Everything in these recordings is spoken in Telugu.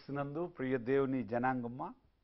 క్రీస్తునందు ప్రియ దేవుని జనాంగమ్మ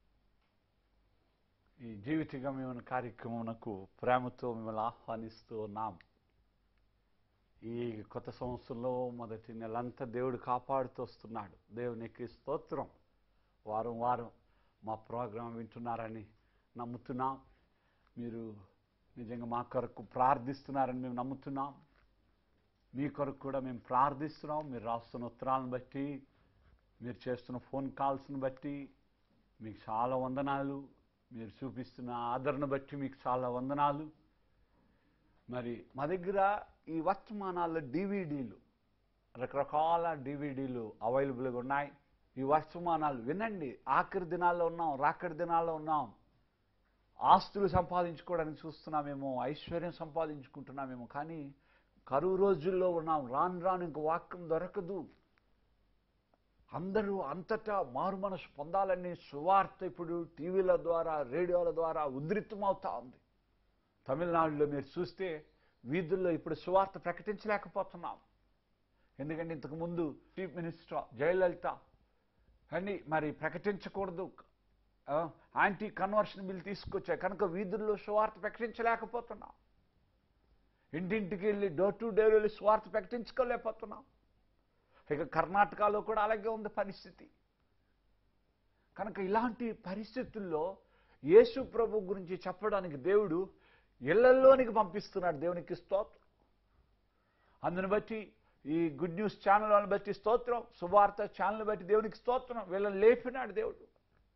ఈ జీవిత గమ్యమైన కార్యక్రమమునకు ప్రేమతో మిమ్మల్ని ఆహ్వానిస్తూ ఉన్నాం ఈ కొత్త సంవత్సరంలో మొదటి నెలంతా దేవుడు కాపాడుతూ వస్తున్నాడు దేవునికి స్తోత్రం వారం వారం మా ప్రోగ్రాం వింటున్నారని నమ్ముతున్నాం మీరు నిజంగా మా కొరకు ప్రార్థిస్తున్నారని మేము నమ్ముతున్నాం మీ కొరకు కూడా మేము ప్రార్థిస్తున్నాం మీరు రాస్తున్న ఉత్తరాలను బట్టి మీరు చేస్తున్న ఫోన్ కాల్స్ని బట్టి మీకు చాలా వందనాలు మీరు చూపిస్తున్న ఆదరణ బట్టి మీకు చాలా వందనాలు మరి మా దగ్గర ఈ వర్తమానాల డివిడీలు రకరకాల డివిడీలు అవైలబుల్గా ఉన్నాయి ఈ వర్తమానాలు వినండి ఆఖరి దినాల్లో ఉన్నాం రాకడి దినాల్లో ఉన్నాం ఆస్తులు సంపాదించుకోవడానికి చూస్తున్నామేమో ఐశ్వర్యం సంపాదించుకుంటున్నామేమో కానీ కరువు రోజుల్లో ఉన్నాం రాను రాను ఇంక వాక్యం దొరకదు అందరూ అంతటా మారు మనసు పొందాలని సువార్త ఇప్పుడు టీవీల ద్వారా రేడియోల ద్వారా ఉధృతమవుతా ఉంది తమిళనాడులో మీరు చూస్తే వీధుల్లో ఇప్పుడు సువార్త ప్రకటించలేకపోతున్నాం ఎందుకంటే ఇంతకుముందు చీఫ్ మినిస్టర్ జయలలిత అని మరి ప్రకటించకూడదు ఆ, యాంటీ కన్వర్షన్ బిల్ తీసుకొచ్చాయి కనుక వీధుల్లో సువార్త ప్రకటించలేకపోతున్నాం ఇంటింటికి వెళ్ళి డోర్ టు డోర్ వెళ్ళి స్వార్థ ప్రకటించుకోలేకపోతున్నాం ఇక కర్ణాటకలో కూడా అలాగే ఉంది పరిస్థితి కనుక ఇలాంటి పరిస్థితుల్లో యేసు ప్రభు గురించి చెప్పడానికి దేవుడు ఇళ్లలోనికి పంపిస్తున్నాడు దేవునికి స్తోత్రం అందుని బట్టి ఈ గుడ్ న్యూస్ ఛానల్ బట్టి స్తోత్రం సువార్త ఛానల్ బట్టి దేవునికి స్తోత్రం వీళ్ళని లేపినాడు దేవుడు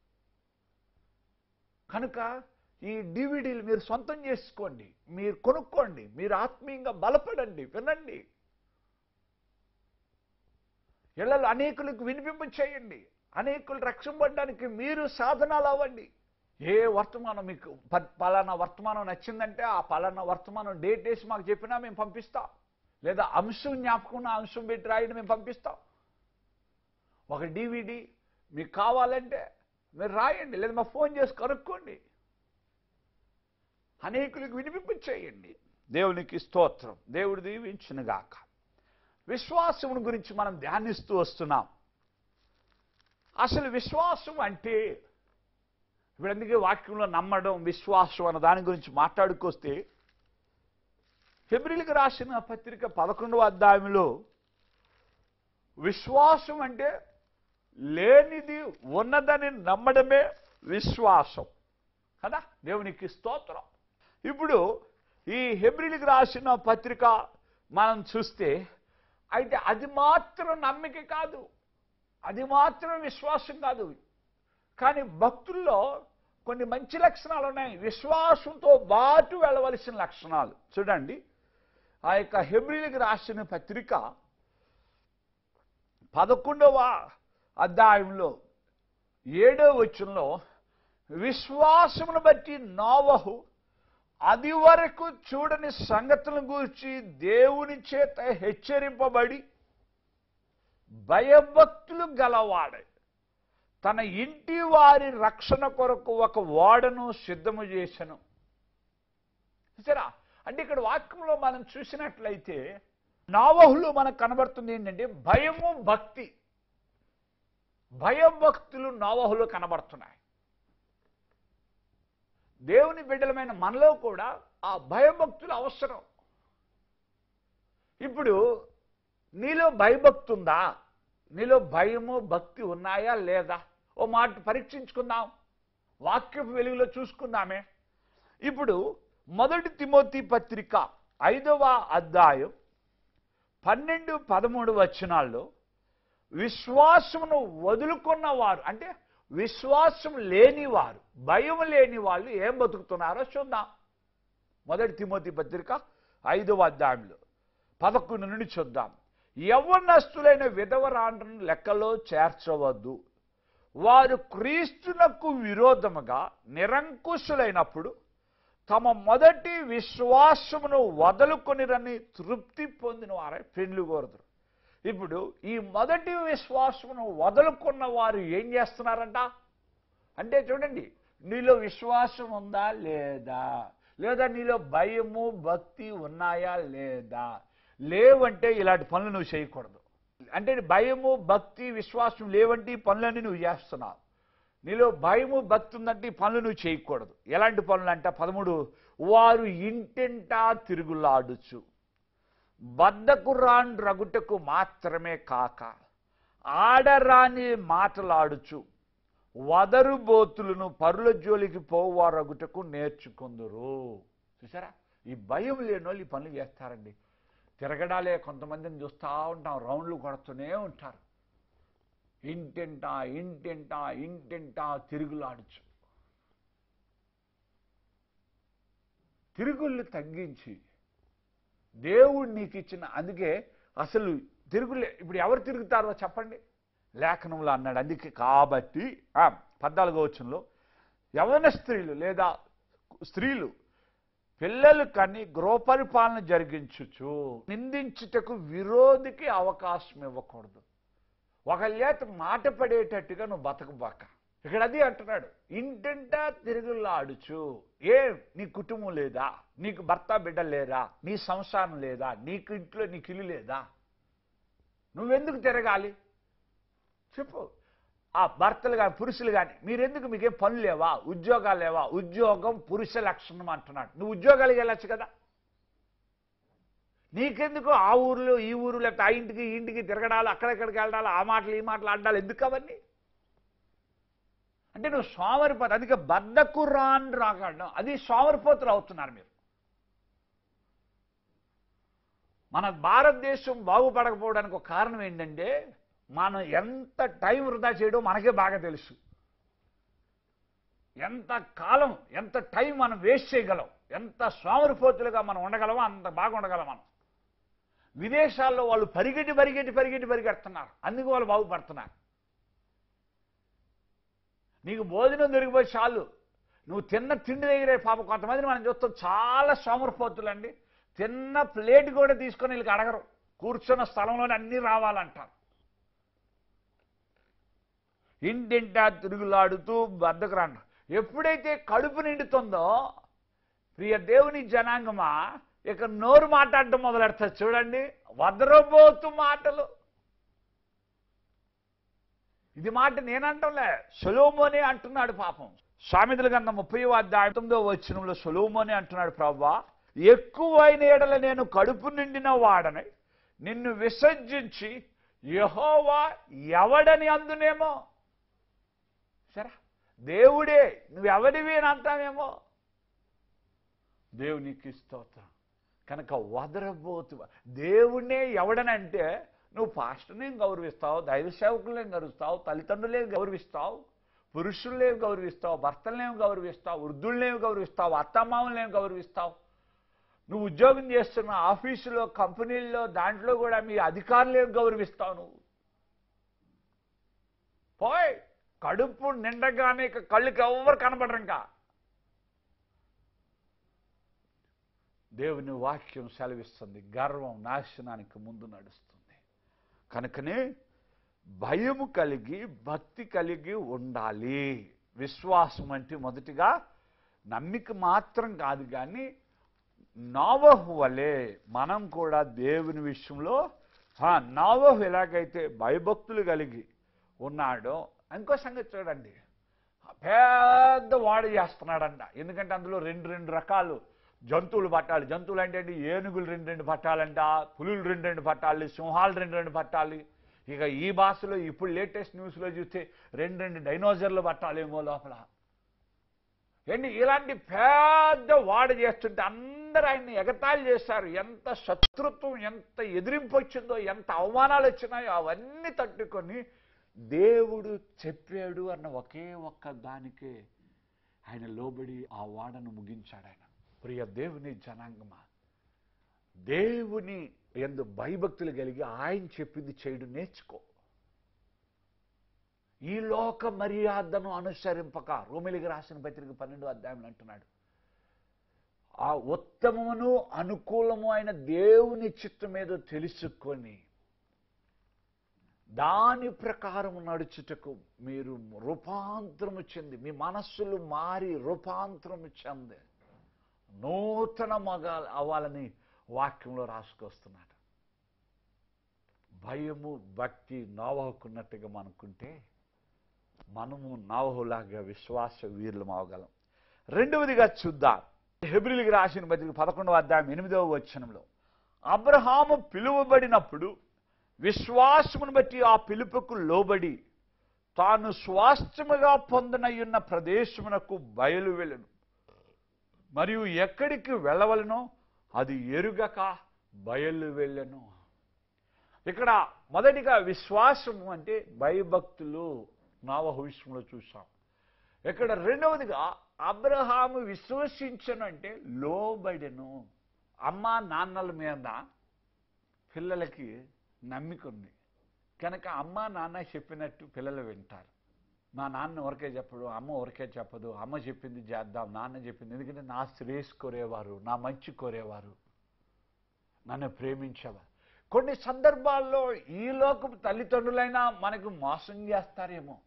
కనుక ఈ డివిడీలు మీరు సొంతం చేసుకోండి మీరు కొనుక్కోండి మీరు ఆత్మీయంగా బలపడండి వినండి ఇళ్లలో అనేకులకు వినిపింప చేయండి అనేకులు రక్షింపడడానికి మీరు సాధనాలు అవ్వండి ఏ వర్తమానం మీకు ప- పలానా వర్తమానం నచ్చిందంటే ఆ పలానా వర్తమానం డేట్ వేసి మాకు చెప్పినా మేము పంపిస్తాం లేదా అంశం జ్ఞాపకం ఉన్న అంశం పెట్టి రాయడం మేము పంపిస్తాం ఒక డివిడి మీకు కావాలంటే మీరు రాయండి లేదా మా ఫోన్ చేసి కనుక్కోండి అనేకులకు వినిపింప చేయండి దేవునికి స్తోత్రం దేవుడు దీవించునుగాక విశ్వాసమును గురించి మనం ధ్యానిస్తూ వస్తున్నాం అసలు విశ్వాసం అంటే ఇప్పుడు అందుకే వాక్యంలో నమ్మడం విశ్వాసం అన్న దాని గురించి మాట్లాడుకొస్తే ఫిబ్రిల్కి రాసిన పత్రిక పదకొండవ అధ్యాయంలో విశ్వాసం అంటే లేనిది ఉన్నదని నమ్మడమే విశ్వాసం కదా దేవునికి స్తోత్రం ఇప్పుడు ఈ హెబ్రిల్కి రాసిన పత్రిక మనం చూస్తే అయితే అది మాత్రం నమ్మిక కాదు అది మాత్రం విశ్వాసం కాదు కానీ భక్తుల్లో కొన్ని మంచి లక్షణాలు ఉన్నాయి విశ్వాసంతో బాటు వెళ్ళవలసిన లక్షణాలు చూడండి ఆ యొక్క హెబ్రిల్కి రాసిన పత్రిక పదకొండవ అధ్యాయంలో ఏడవ వచనంలో విశ్వాసమును బట్టి నోవహు అది వరకు చూడని సంగతులను గూర్చి దేవుని చేత హెచ్చరింపబడి భయభక్తులు గలవాడే తన ఇంటి వారి రక్షణ కొరకు ఒక ఓడను సిద్ధము చేసెను చూసారా అంటే ఇక్కడ వాక్యంలో మనం చూసినట్లయితే నావహులో మనకు కనబడుతుంది ఏంటంటే భయము భక్తి భయభక్తులు నావహులో కనబడుతున్నాయి దేవుని బిడ్డలమైన మనలో కూడా ఆ భయభక్తులు అవసరం ఇప్పుడు నీలో భయభక్తి ఉందా నీలో భయము భక్తి ఉన్నాయా లేదా ఓ మాట పరీక్షించుకుందాం వాక్యపు వెలుగులో చూసుకుందామే ఇప్పుడు మొదటి తిమోతి పత్రిక ఐదవ అధ్యాయం పన్నెండు పదమూడు వచనాల్లో విశ్వాసమును వదులుకున్న వారు అంటే విశ్వాసం లేని వారు భయం లేని వాళ్ళు ఏం బతుకుతున్నారో చూద్దాం మొదటి తిమోతి పత్రిక ఐదవ అధ్యాయంలో పదకొండు నుండి చూద్దాం యవ్వనస్తులైన విధవరాండ్రను లెక్కలో చేర్చవద్దు వారు క్రీస్తునకు విరోధముగా నిరంకుశులైనప్పుడు తమ మొదటి విశ్వాసమును వదులుకొనిరని తృప్తి పొందిన వారే పెండ్లు కోరుతారు ఇప్పుడు ఈ మొదటి విశ్వాసమును వదులుకున్న వారు ఏం చేస్తున్నారంట అంటే చూడండి నీలో విశ్వాసం ఉందా లేదా లేదా నీలో భయము భక్తి ఉన్నాయా లేదా లేవంటే ఇలాంటి పనులు నువ్వు చేయకూడదు అంటే భయము భక్తి విశ్వాసం లేవంటే ఈ పనులన్నీ నువ్వు చేస్తున్నావు నీలో భయము భక్తి ఉందంటే ఈ పనులు నువ్వు చేయకూడదు ఎలాంటి పనులు అంటే పదమూడు వారు ఇంటింటా తిరుగులాడుచు బద్దకు రాని రగుటకు మాత్రమే కాక ఆడరాని మాటలాడుచు వదరు బోతులను పరుల జోలికి పోవారగుటకు నేర్చుకుందరు చూసారా ఈ భయం లేని వాళ్ళు ఈ పనులు చేస్తారండి తిరగడాలే కొంతమందిని చూస్తూ ఉంటాం రౌండ్లు కొడుతూనే ఉంటారు ఇంటింటా ఇంటింటా ఇంటింటా తిరుగులాడుచు తిరుగుళ్ళు తగ్గించి దేవుడు నీకు ఇచ్చిన అందుకే అసలు తిరుగులే ఇప్పుడు ఎవరు తిరుగుతారో చెప్పండి లేఖనంలో అన్నాడు అందుకే కాబట్టి ఆ, పద్నాలుగో వచనంలో యవన స్త్రీలు లేదా స్త్రీలు పిల్లలు కని గృహపరిపాలన జరిగించుచు నిందించుటకు విరోధికి అవకాశం ఇవ్వకూడదు ఒకళ్ళ చేత మాట పడేటట్టుగా నువ్వు బతకబాక ఇక్కడ అది అంటున్నాడు ఇంటింటా తిరుగులాడుచు ఏ నీ కుటుంబం లేదా నీకు భర్త బిడ్డ లేరా నీ సంసారం లేదా నీకు ఇంట్లో నీకు ఇల్లు లేదా నువ్వెందుకు తిరగాలి చెప్పు ఆ భర్తలు కానీ పురుషులు కానీ మీరెందుకు మీకేం పనులు లేవా ఉద్యోగాలు లేవా ఉద్యోగం పురుష లక్షణం అంటున్నాడు నువ్వు ఉద్యోగాలకు వెళ్ళొచ్చు కదా నీకెందుకు ఆ ఊర్లో ఈ ఊరు లేకపోతే ఆ ఇంటికి ఈ ఇంటికి తిరగడాలు అక్కడెక్కడికి వెళ్ళడాలి ఆ మాటలు ఈ మాటలు ఆడాలి ఎందుకు అవన్నీ అంటే నువ్వు సోమరిపోతు అందుకే బద్దకు రాను రాగడం అది సోమరిపోతులు అవుతున్నారు మీరు మన భారతదేశం బాగుపడకపోవడానికి ఒక కారణం ఏంటంటే మనం ఎంత టైం వృధా చేయడం మనకే బాగా తెలుసు ఎంత కాలం ఎంత టైం మనం వేస్ట్ చేయగలం ఎంత సోమరిపోతులుగా మనం ఉండగలమో అంత బాగా ఉండగలం మనం విదేశాల్లో వాళ్ళు పరిగెట్టి పరిగెట్టి పరిగెట్టి పరిగెడుతున్నారు అందుకు వాళ్ళు బాగుపడుతున్నారు నీకు భోజనం దొరికిపోయి చాలు నువ్వు తిన్న తిండి దగ్గరే పాప కొంతమందిని మనం చూస్తాం చాలా సోమరిపోతులండి తిన్న ప్లేట్ కూడా తీసుకొని వీళ్ళకి అడగరు కూర్చున్న స్థలంలోనే అన్నీ రావాలంటారు ఇంటింటా తిరుగులాడుతూ బద్దకురాండు ఎప్పుడైతే కడుపు నిండుతుందో ప్రియ దేవుని జనాంగమా ఇక నోరు మాట్లాడడం మొదలెడతారు చూడండి వదరబోతు మాటలు ఇది మాట నేనంటంలే సొలోమోనే అంటున్నాడు పాపం సామెతల కన్నా ముప్పై అధ్యాయం తొమ్మిదో వచనంలో సొలోమోనే అంటున్నాడు ప్రభా ఎక్కువైన ఎడల నేను కడుపు నిండిన వాడని నిన్ను విసర్జించి యహోవా ఎవడని అందునేమో సరే దేవుడే నువ్వెవడివి అని అంటావేమో దేవునికి స్తోత్రం కనుక వదరబోతు దేవుణ్ణే ఎవడనంటే నువ్వు పాస్టర్ని గౌరవిస్తావు దైవ సేవకులనే గౌరవిస్తావు తల్లిదండ్రులే గౌరవిస్తావు పురుషుల్నే గౌరవిస్తావు భర్తలనే గౌరవిస్తావు వృద్ధుల్నే గౌరవిస్తావు అత్తమామలనే గౌరవిస్తావు నువ్వు ఉద్యోగం చేస్తున్న ఆఫీసులో కంపెనీల్లో దాంట్లో కూడా మీ అధికారులే గౌరవిస్తావు నువ్వు పోయ్ కడుపు నిండగానే ఇక కళ్ళకి ఎవరు కనబడరు ఇంకా దేవుని వాక్యం సెలవిస్తుంది గర్వం నాశనానికి ముందు నడుస్తుంది కనుకనే భయము కలిగి భక్తి కలిగి ఉండాలి విశ్వాసం అంటే మొదటిగా నమ్మిక మాత్రం కాదు కానీ నావహు వలె మనం కూడా దేవుని విషయంలో ఆ, నావహు ఎలాగైతే భయభక్తులు కలిగి ఉన్నాడో ఇంకో సంగతి చూడండి పెద్ద వాడు చేస్తున్నాడంట ఎందుకంటే అందులో రెండు రెండు రకాలు జంతువులు పట్టాలి జంతువులు అంటే ఏంటి? ఏనుగులు రెండు రెండు పట్టాలంట పులులు రెండు రెండు పట్టాలి సింహాలు రెండు రెండు పట్టాలి ఇక ఈ భాషలో ఇప్పుడు లేటెస్ట్ న్యూస్లో చూస్తే రెండు రెండు డైనోజర్లు పట్టాలేమో లోపల ఏంటి ఇలాంటి పెద్ద వాడు చేస్తుంటే అందరూ ఆయన్ని ఎగతాళి చేశారు ఎంత శత్రుత్వం ఎంత ఎదిరింపు వచ్చిందో ఎంత అవమానాలు వచ్చినాయో అవన్నీ తట్టుకొని దేవుడు చెప్పాడు అన్న ఒకే ఒక్క దానికే ఆయన లోబడి ఆ వాడను ముగించాడు ఆయన ప్రియ దేవుని జనాంగమా దేవుని ఎందు భయభక్తులు కలిగి ఆయన చెప్పింది చేయడం నేర్చుకో ఈ లోక మర్యాదను అనుసరింపక రోమిలికి రాసిన పత్రిక పన్నెండు అధ్యాయంలో అంటున్నాడు ఆ ఉత్తమమును అనుకూలము అయిన దేవుని చిత్తం ఏదో తెలుసుకొని దాని ప్రకారం నడుచుటకు మీరు రూపాంతరము చెంది మీ మనస్సులు మారి రూపాంతరము చెంది నూతన మగ అవ్వాలని వాక్యంలో రాసుకొస్తున్నాడు భయము భక్తి నోవహుకున్నట్టుగా మనకుంటే మనము నోవహులాగా విశ్వాస వీరులం అవగలం రెండవదిగా చూద్దాం హెబ్రిల్కి రాసిన పత్రిక పదకొండవ అధ్యాయం ఎనిమిదవ వచనంలో అబ్రహాము పిలువబడినప్పుడు విశ్వాసమును బట్టి ఆ పిలుపుకు లోబడి తాను స్వాస్థ్యముగా పొందనయున్న ప్రదేశమునకు బయలు వెళ్ళను మరియు ఎక్కడికి వెళ్ళవలనో అది ఎరుగక బయలు వెళ్ళను ఇక్కడ మొదటిగా విశ్వాసము అంటే భయభక్తులు నావహ విషయంలో చూసాం ఇక్కడ రెండవదిగా అబ్రహాము విశ్వసించను అంటే లోబడెను అమ్మ నాన్నల మీద పిల్లలకి నమ్మిక ఉంది కనుక అమ్మ నాన్న చెప్పినట్టు పిల్లలు వింటారు మా నాన్న ఊరికే చెప్పడు అమ్మ ఊరికే చెప్పదు అమ్మ చెప్పింది చేద్దాం నాన్న చెప్పింది ఎందుకంటే నా శ్రేయస్ కోరేవారు నా మంచి కోరేవారు నన్ను ప్రేమించేవారు కొన్ని సందర్భాల్లో ఈ లోకపు తల్లిదండ్రులైనా మనకు మోసం చేస్తారేమో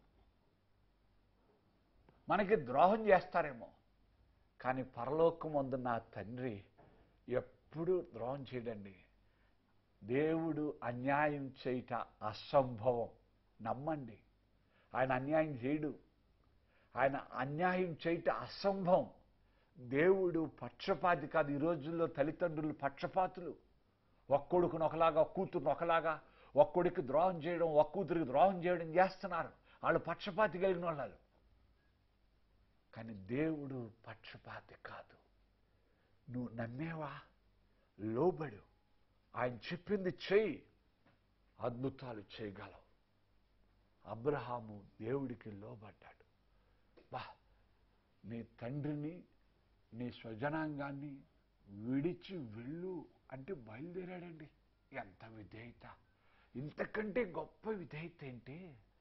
మనకి ద్రోహం చేస్తారేమో కానీ పరలోకం ఉంది నా తండ్రి ఎప్పుడూ ద్రోహం చేయడండి దేవుడు అన్యాయం చేయట అసంభవం నమ్మండి ఆయన అన్యాయం చేయడు ఆయన అన్యాయం చేయట అసంభవం దేవుడు పక్షపాతి కాదు ఈ రోజుల్లో తల్లిదండ్రులు పక్షపాతులు ఒక్కొడుకును ఒకలాగా ఒక్క కూతురును ఒకలాగా ఒక్కొడికి ద్రోహం చేయడం ఒక్క కూతురికి ద్రోహం చేయడం చేస్తున్నారు వాళ్ళు పక్షపాతి కలిగిన వాళ్ళు కానీ దేవుడు పక్షపాతి కాదు నువ్వు నమ్మేవా లోబడు ఆయన చెప్పింది చెయ్యి అద్భుతాలు చేయగలవు అబ్రహాము దేవుడికి లోబడ్డాడు బా నీ తండ్రిని నీ స్వజనాంగాన్ని విడిచి వెళ్ళు అంటే బయలుదేరాడండి ఎంత విధేయత ఇంతకంటే గొప్ప విధేయత ఏంటి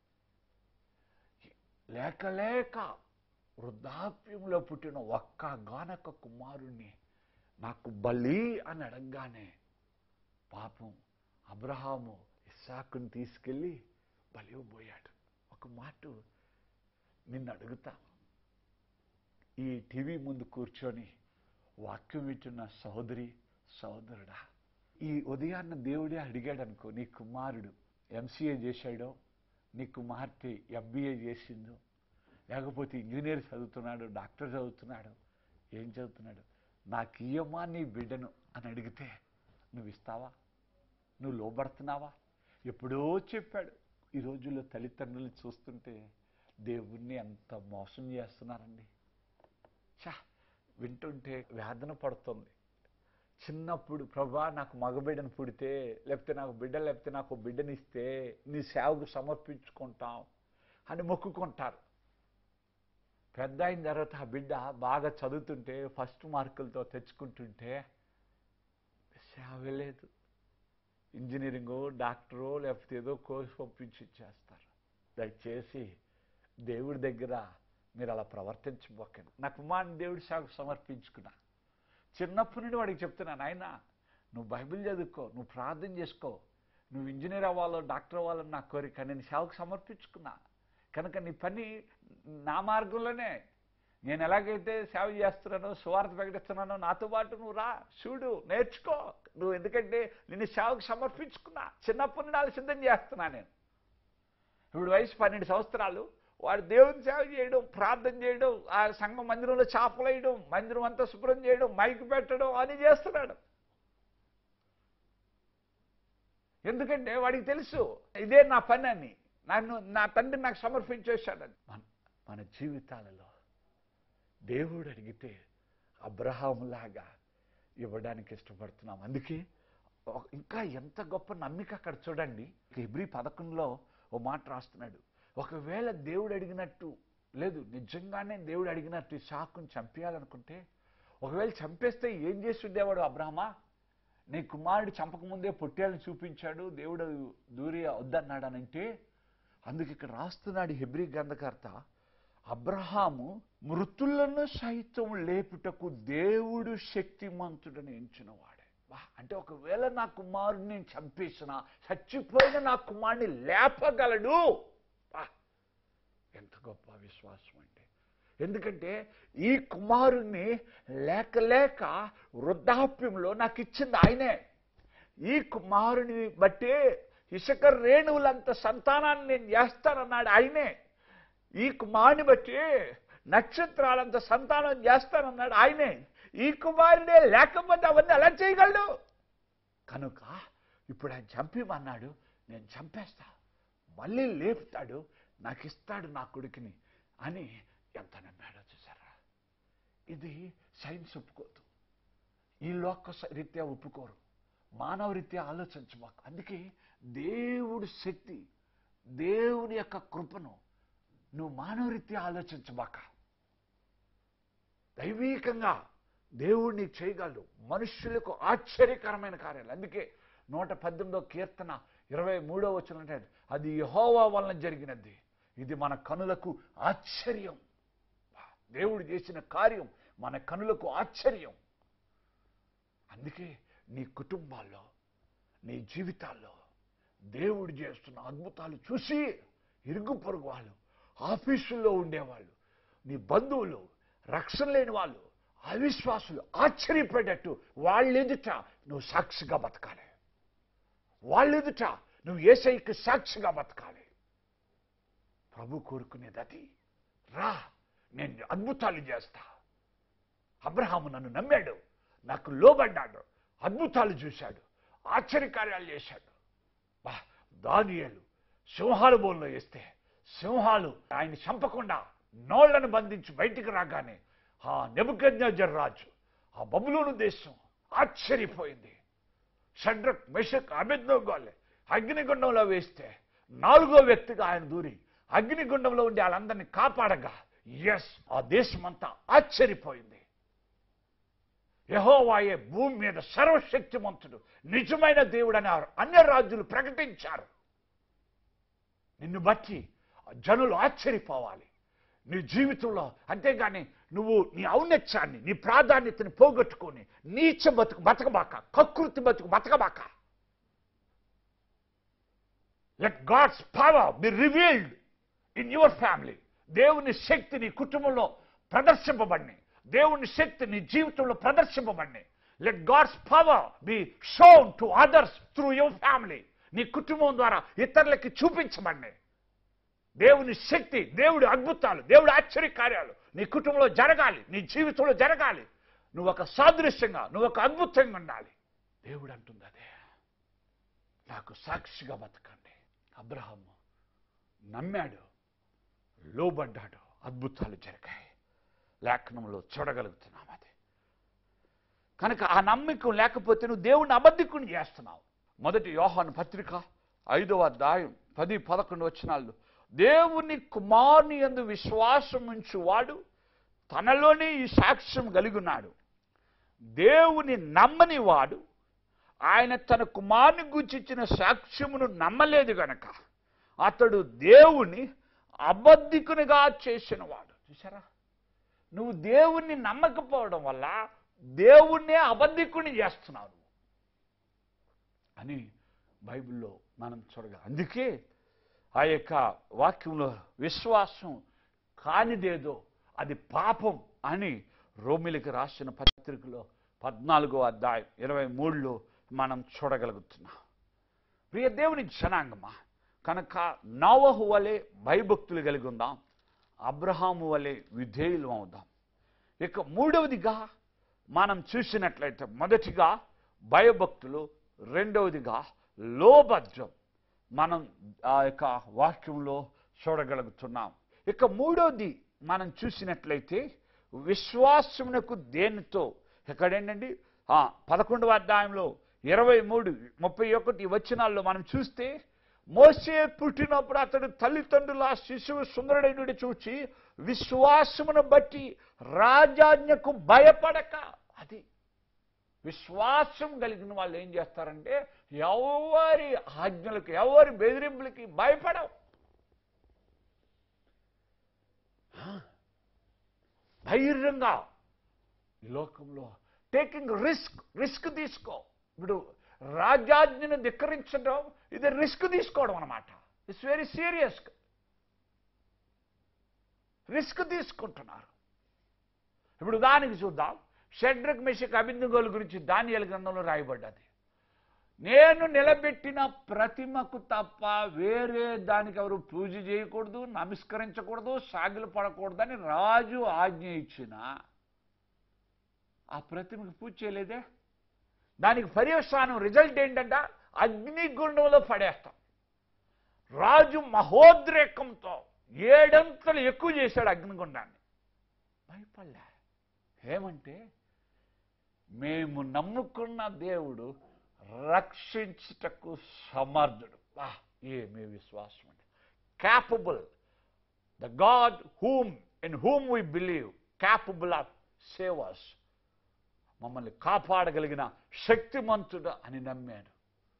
లేక లేక వృద్ధాప్యంలో పుట్టిన ఒక్క గానక కుమారుణ్ణి నాకు బలి అని అడగగానే పాపం అబ్రహాము ఇస్సాకుని తీసుకెళ్ళి బలివబోయాడు ఒక మాట నిన్ను అడుగుతా ఈ టీవీ ముందు కూర్చొని వాక్యం వింటున్న సహోదరి సహోదరుడా ఈ ఉదయాన్న దేవుడే అడిగాడు అనుకో నీ కుమారుడు ఎంసీఏ చేశాడో నీ కుమార్తె ఎంబీఏ చేసిందో లేకపోతే ఇంజనీర్ చదువుతున్నాడు డాక్టర్ చదువుతున్నాడు ఏం చదువుతున్నాడు నాకు ఇయ్యమ్మా నీ బిడ్డను అని అడిగితే నువ్వు ఇస్తావా నువ్వు లోబడుతున్నావా ఎప్పుడో చెప్పాడు ఈ రోజుల్లో తల్లిదండ్రులు చూస్తుంటే దేవుణ్ణి ఎంత మోసం చేస్తున్నారండి చా వింటుంటే వేదన పడుతుంది చిన్నప్పుడు ప్రభా నాకు మగబిడ్డను పుడితే లేకపోతే నాకు బిడ్డ లేకపోతే నాకు బిడ్డని ఇస్తే నీ సేవకు సమర్పించుకుంటాం అని మొక్కుకుంటారు పెద్ద అయిన తర్వాత ఆ బిడ్డ బాగా చదువుతుంటే ఫస్ట్ మార్కులతో తెచ్చుకుంటుంటే సేవ లేదు ఇంజనీరింగో డాక్టరో లేకపోతే ఏదో కోర్సు పంపించి చేస్తారు దయచేసి దేవుడి దగ్గర మీరు అలా ప్రవర్తించబోకండి నా కుమారుని దేవుడి సేవకు సమర్పించుకున్నా చిన్నప్పటి నుండి వాడికి చెప్తున్నాను ఆయన నువ్వు బైబిల్ చదువుకో నువ్వు ప్రార్థన చేసుకో నువ్వు ఇంజనీర్ అవ్వాలో డాక్టర్ అవ్వాలని నా కోరిక నేను సేవకు సమర్పించుకున్నా కనుక నీ పని నా మార్గంలోనే నేను ఎలాగైతే సేవ చేస్తున్నానో సువార్త ప్రకటిస్తున్నానో నాతో పాటు నువ్వు రా చూడు నేర్చుకో నువ్వు ఎందుకంటే నిన్ను సేవకు సమర్పించుకున్నా చిన్నప్పటి నుండి వాళ్ళు సిద్ధం చేస్తున్నా నేను ఇప్పుడు వయసు పన్నెండు సంవత్సరాలు వాడు దేవుని సేవ చేయడం ప్రార్థన చేయడం ఆ సంఘం మందిరంలో చేపలు వేయడం మందిరం అంతా శుభ్రం చేయడం మైక్ పెట్టడం అని చేస్తున్నాడు ఎందుకంటే వాడికి తెలుసు ఇదే నా పని అని నన్ను నా తండ్రి నాకు సమర్పించేశాడని మన మన జీవితాలలో దేవుడు అడిగితే అబ్రహాములాగా ఇవ్వడానికి ఇష్టపడుతున్నాం అందుకే ఒక- ఇంకా ఎంత గొప్ప నమ్మిక అక్కడ చూడండి ఎబ్రి పదకొండులో ఓ మాట రాస్తున్నాడు ఒకవేళ దేవుడు అడిగినట్టు లేదు నిజంగానే దేవుడు అడిగినట్టు ఈ శాకుని చంపేయాలనుకుంటే ఒకవేళ చంపేస్తే ఏం చేసి ఉండేవాడు అబ్రహమా నీ కుమారుడు చంపకముందే పొట్టేళ్ళని చూపించాడు దేవుడు దూరి వద్దన్నాడనంటే అందుకు ఇక్కడ రాస్తున్నాడు హెబ్రి గ్రంథకర్త అబ్రహాము మృతులను సైతం లేపుటకు దేవుడు శక్తిమంతుడని ఎంచినవాడే వా అంటే ఒకవేళ నా కుమారుడిని నేను చంపేసిన చచ్చిపోయిన నా కుమారుని లేపగలడు వా ఎంత గొప్ప విశ్వాసం అంటే ఎందుకంటే ఈ కుమారుణ్ణి లేక లేక వృద్ధాప్యంలో నాకు ఇచ్చింది ఆయనే ఈ కుమారుని బట్టి ఇసుక రేణువులంత సంతానాన్ని నేను చేస్తానన్నాడు ఆయనే ఈ కుమారుని బట్టి నక్షత్రాలంత సంతానం చేస్తానన్నాడు ఆయనే ఈ కుమారుడే లేకపోతే అవన్నీ ఎలా చేయగలడు కనుక ఇప్పుడు ఆయన చంపిమన్నాడు నేను చంపేస్తా మళ్ళీ లేపుతాడు నాకు ఇస్తాడు నా కొడుకుని అని ఎంత నమ్మాడో చూసారా ఇది సైన్స్ ఒప్పుకోదు ఈ లోక స- రీత్యా ఒప్పుకోరు మానవ రీత్యా ఆలోచించమాకు అందుకే దేవుడి శక్తి దేవుని యొక్క కృపను నువ్వు మానవ రీత్యా ఆలోచించబాక దైవీకంగా దేవుడు నీకు చేయగలడు మనుష్యులకు ఆశ్చర్యకరమైన కార్యాలు అందుకే నూట పద్దెనిమిదో కీర్తన ఇరవై మూడో వచ్చిన అంటే అది యహోవా వలన జరిగినది ఇది మన కనులకు ఆశ్చర్యం దేవుడు చేసిన కార్యం మన కనులకు ఆశ్చర్యం అందుకే నీ కుటుంబాల్లో నీ జీవితాల్లో దేవుడు చేస్తున్న అద్భుతాలు చూసి ఇరుగు పొరుగు వాళ్ళు ఆఫీసుల్లో ఉండేవాళ్ళు నీ బంధువులు రక్షణ లేని వాళ్ళు అవిశ్వాసులు ఆశ్చర్యపడేటట్టు వాళ్ళెదుట నువ్వు సాక్షిగా బతకాలి వాళ్ళెదుట నువ్వు ఏసైకి సాక్షిగా బతకాలి ప్రభు కోరుకునేది అది రా నేను అద్భుతాలు చేస్తా అబ్రహాము నన్ను నమ్మాడు నాకు లోబడ్డాడు అద్భుతాలు చూశాడు ఆశ్చర్యకార్యాలు చేశాడు బా దానియేలు సింహాలు బోల్లో వేస్తే సింహాలు ఆయన చంపకుండా నోళ్లను బంధించి బయటికి రాగానే ఆ నెబుకజ్ఞర్ రాజు ఆ బబులోను దేశం ఆశ్చర్యపోయింది షడ్రక్ మెషక్ అభిజ్ఞోగాలే అగ్నిగుండంలో వేస్తే నాలుగో వ్యక్తిగా ఆయన దూరి అగ్నిగుండంలో ఉండి వాళ్ళందరినీ కాపాడగా ఎస్ ఆ దేశమంతా ఆశ్చర్యపోయింది యహోవాయే భూమి మీద సర్వశక్తిమంతుడు నిజమైన దేవుడని ఆ అన్య రాజులు ప్రకటించారు నిన్ను బట్టి జనులు ఆశ్చర్యపోవాలి నీ జీవితంలో అంతేగాని నువ్వు నీ ఔన్నత్యాన్ని నీ ప్రాధాన్యతని పోగొట్టుకొని నీచ బతుకు బతకబాక కకృతి బతుకు బతకబాక let God's power be revealed in your family దేవుని శక్తి నీ కుటుంబంలో ప్రదర్శింపబడి దేవుని శక్తి నీ జీవితంలో ప్రదర్శింపబడి let God's power be shown to others through your family నీ కుటుంబం ద్వారా ఇతరులకి చూపించబడి దేవుని శక్తి దేవుడి అద్భుతాలు దేవుడి ఆశ్చర్య కార్యాలు నీ కుటుంబంలో జరగాలి నీ జీవితంలో జరగాలి నువ్వు ఒక సాదృశ్యంగా నువ్వు ఒక అద్భుతంగా ఉండాలి దేవుడు అంటుంది అదే నాకు సాక్షిగా బతకండి అబ్రహము నమ్మాడు లోబడ్డాడు అద్భుతాలు జరిగాయి లేఖనంలో చూడగలుగుతున్నాం అది కనుక ఆ నమ్మకం లేకపోతే నువ్వు దేవుడిని అబద్ధికుని చేస్తున్నావు మొదటి యోహాను పత్రిక ఐదవ అధ్యాయం పది పదకొండు వచనాల్లో దేవుని కుమారుని యందు విశ్వాసం ఉంచువాడు తనలోనే ఈ సాక్ష్యం కలిగి ఉన్నాడు దేవుని నమ్మని వాడు ఆయన తన కుమారుని గుర్చిచ్చిన సాక్ష్యమును నమ్మలేదు గనక అతడు దేవుని అబద్ధికునిగా చేసినవాడు చూసారా నువ్వు దేవుణ్ణి నమ్మకపోవడం వల్ల దేవుణ్ణే అబద్ధికుని చేస్తున్నావు నువ్వు. అని బైబిల్లో మనం చూడగా అందుకే ఆ యొక్క వాక్యంలో విశ్వాసం కానిదేదో అది పాపం అని రోమిలికి రాసిన పత్రికలో పద్నాలుగో అధ్యాయం ఇరవై మూడులో మనం చూడగలుగుతున్నాం ప్రియ దేవుని జనాంగమా కనుక నోవహు వలె భయభక్తులు కలిగి ఉందాం అబ్రహాము వలె విధేయులు అవుదాం ఇక మూడవదిగా మనం చూసినట్లయితే మొదటిగా భయభక్తులు రెండవదిగా లోభద్రం మనం ఆ యొక్క వాక్యంలో చూడగలుగుతున్నాం ఇక మూడవది మనం చూసినట్లయితే విశ్వాసమునకు దేనితో ఎక్కడేంటండి ఆ, పదకొండవ అధ్యాయంలో ఇరవై మూడు ముప్పై ఒకటి వచనాల్లో మనం చూస్తే మోసే పుట్టినప్పుడు అతడు తల్లిదండ్రుల ఆ శిశువు సుందరుడైనడి చూచి విశ్వాసమును బట్టి రాజాజ్ఞకు భయపడక అది విశ్వాసం కలిగిన వాళ్ళు ఏం చేస్తారంటే ఎవరి ఆజ్ఞలకు ఎవరి బెదిరింపులకి భయపడవు ఆ, ధైర్యంగా ఈ లోకంలో టేకింగ్ రిస్క్ రిస్క్ తీసుకో ఇప్పుడు రాజాజ్ఞను ధిక్కరించడం ఇది రిస్క్ తీసుకోవడం అనమాట ఇట్స్ వెరీ సీరియస్ రిస్క్ తీసుకుంటున్నారు ఇప్పుడు దానికి చూద్దాం షడ్రక్ మెషక్ అభిందుగోల గురించి దానియల గ్రంథంలో రాయబడ్డది నేను నిలబెట్టిన ప్రతిమకు తప్ప వేరే దానికి ఎవరు పూజ చేయకూడదు నమస్కరించకూడదు సాగిలు పడకూడదని రాజు ఆజ్ఞ ఇచ్చిన ఆ ప్రతిమకు పూజ చేయలేదే దానికి పర్యవసానం రిజల్ట్ ఏంటంట అగ్నిగుండంలో పడేస్తాం రాజు మహోద్రేకంతో ఏడంతలు ఎక్కువ చేశాడు అగ్నిగుండాన్ని భయపడలే ఏమంటే మేము నమ్ముకున్న దేవుడు రక్షించుటకు సమర్థుడు వా ఏమి విశ్వాసం అంటే capable the God whom in whom we believe capable of savers మమ్మల్ని కాపాడగలిగిన శక్తిమంతుడు అని నమ్మాడు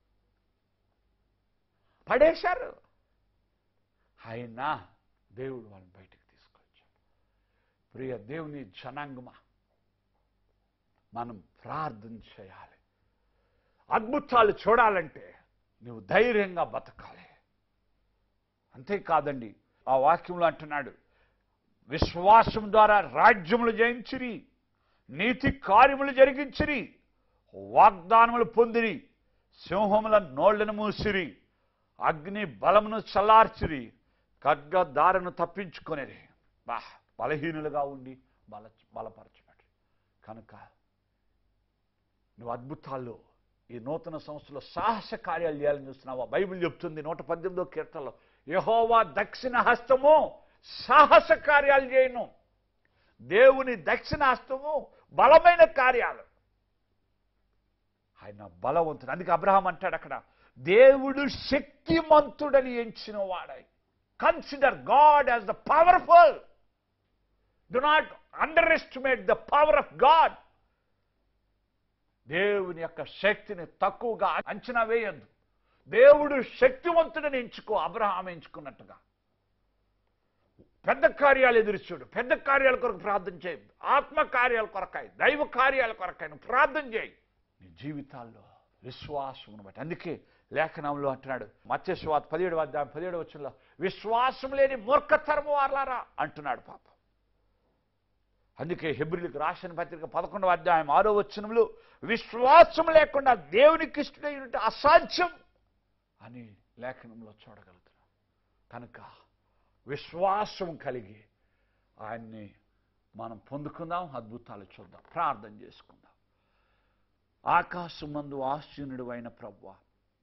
పడేశారు అయినా దేవుడు వాళ్ళని బయటికి తీసుకొచ్చాడు ప్రియ దేవుని జనాంగమా మనం ప్రార్థన చేయాలి అద్భుతాలు చూడాలంటే నువ్వు ధైర్యంగా బతకాలి అంతేకాదండి ఆ వాక్యంలో అంటున్నాడు విశ్వాసం ద్వారా రాజ్యములు జయించిరి నీతి కార్యములు జరిగించిరి వాగ్దానములు పొందిరి సింహముల నోళ్లను మూసిరి అగ్ని బలమును చల్లార్చిరి ఖడ్గ దారను తప్పించుకొనిరి బా బలహీనులుగా ఉండి బల బలపరచబడి కనుక నువ్వు అద్భుతాల్లో ఈ నూతన సంస్థలో సాహస కార్యాలు చేయాలని చూస్తున్నావా బైబిల్ చెప్తుంది నూట పద్దెనిమిదో కీర్తనలో యహోవా దక్షిణ హస్తము సాహస కార్యాలు చేయను దేవుని దక్షిణ హస్తము బలమైన కార్యాలు ఆయన బలవంతుడు అందుకే అబ్రహాం అంటాడు అక్కడ దేవుడు శక్తిమంతుడని ఎంచిన వాడై consider God as the powerful do not underestimate the power of God దేవుని యొక్క శక్తిని తక్కువగా అంచనా వేయద్దు దేవుడు శక్తివంతుడిని ఎంచుకో అబ్రహాం ఎంచుకున్నట్టుగా పెద్ద కార్యాలు ఎదురుచూడు పెద్ద కార్యాల కొరకు ప్రార్థన చేయి ఆత్మ కార్యాల కొరకాయి దైవ కార్యాల కొరకాయి నువ్వు ప్రార్థన చేయి నీ జీవితాల్లో విశ్వాసం బట్టి అందుకే లేఖనంలో అంటున్నాడు మత్స్యస్వాత పదిహేడు అధ్యాయం పదిహేడు వచ్చంలో విశ్వాసం లేని మూర్ఖతరము వారలారా అంటున్నాడు పాపం అందుకే హెబ్రిలకు రాసిన పత్రిక పదకొండవ అధ్యాయం ఆరో వచనంలో విశ్వాసం లేకుండా దేవునికి ఇష్టమైనట్టు అసాధ్యం అని లేఖనంలో చూడగలుగుతున్నాం కనుక విశ్వాసం కలిగి ఆయన్ని మనం పొందుకుందాం అద్భుతాలు చూద్దాం ప్రార్థన చేసుకుందాం ఆకాశమందు ఆశ్చర్యుడు అయిన ప్రవ్వ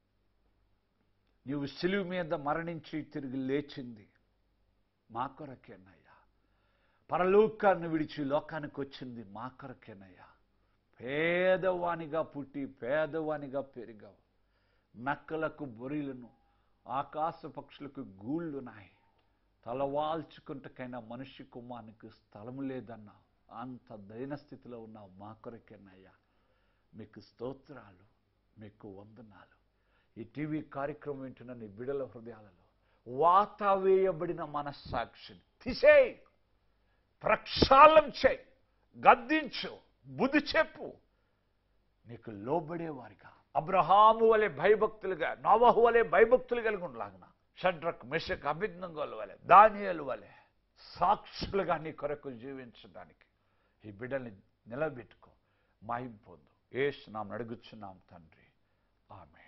నీవు సిలువు మీద మరణించి తిరిగి లేచింది మా కొరకేనయ్యా పరలోకాన్ని విడిచి లోకానికి వచ్చింది మా కొరకేనయ్యా పేదవానిగా పుట్టి పేదవానిగా పెరిగావు నక్కలకు బొరిలను ఆకాశ పక్షులకు గూళ్ళున్నాయి తలవాల్చుకుంటకైనా మనిషి కుమ్మానికి స్థలము లేదన్నా అంత దైన స్థితిలో ఉన్నావు మా కొరకేనయ్యా మీకు స్తోత్రాలు మీకు వందనాలు ఈ టీవీ కార్యక్రమం వింటున్న నీ బిడల హృదయాలలో వాత వేయబడిన మనస్సాక్షిని తీసేయి ప్రక్షాళన చేయి గద్దించు బుద్ధి చెప్పు నీకు లోబడేవారిగా అబ్రహాము వలె భయభక్తులుగా నవహు వలె భయభక్తులు కలిగి ఉండలాగిన షడ్రక్ మెషక్ అభిజ్ఞంగోల వలె దానియలు వలె సాక్షులుగా నీ కొరకు జీవించడానికి ఈ బిడ్డల్ని నిలబెట్టుకో మాయం పొందు ఏసు నాం అడుగుచున్నాం తండ్రి ఆమె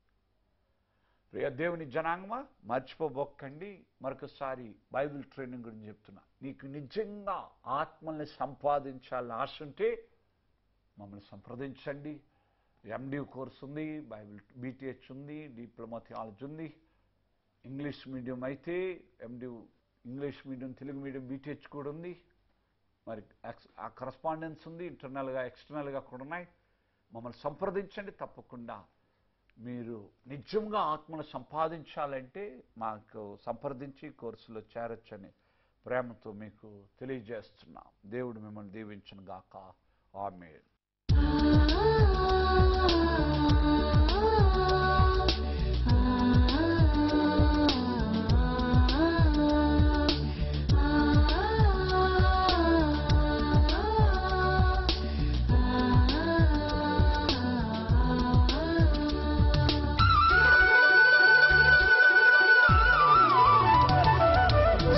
ప్రియ దేవుని జనాంగమా మర్చిపోబొక్కండి మరొకసారి బైబిల్ ట్రైనింగ్ గురించి చెప్తున్నా నీకు నిజంగా ఆత్మల్ని సంపాదించాలని ఆశ ఉంటే మమ్మల్ని సంప్రదించండి ఎండి కోర్స్ ఉంది బైబిల్ బీటీహెచ్ ఉంది డిప్లొమా థియాలజీ ఉంది ఇంగ్లీష్ మీడియం అయితే MD English medium Telugu medium BTh కూడా ఉంది మరి ఎక్స్- ఆ కరస్పాండెన్స్ ఉంది ఇంటర్నల్గా ఎక్స్టర్నల్గా కూడా ఉన్నాయి మమ్మల్ని సంప్రదించండి తప్పకుండా మీరు నిజంగా ఆత్మను సంపాదించాలంటే మాకు సంప్రదించి కోర్సులో చేరొచ్చని ప్రేమతో మీకు తెలియజేస్తున్నాం దేవుడు మిమ్మల్ని దీవించను గాక ఆమె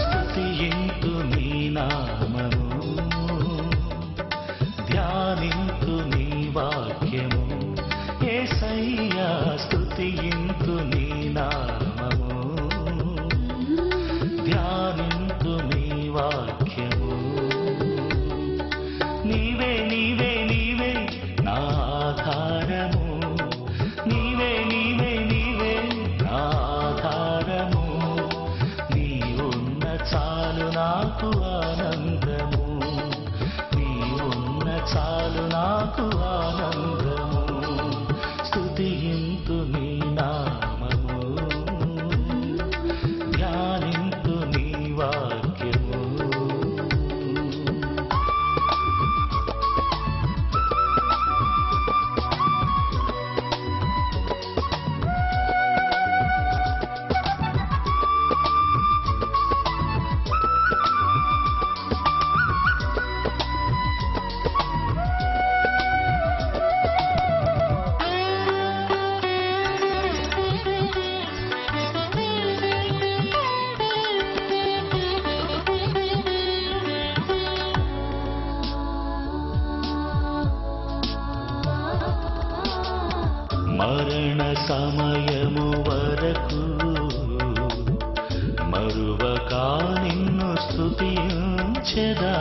స్తుతియింతు నీ నామము ధ్యానింతు మరువక నిన్ను స్తుతించెదా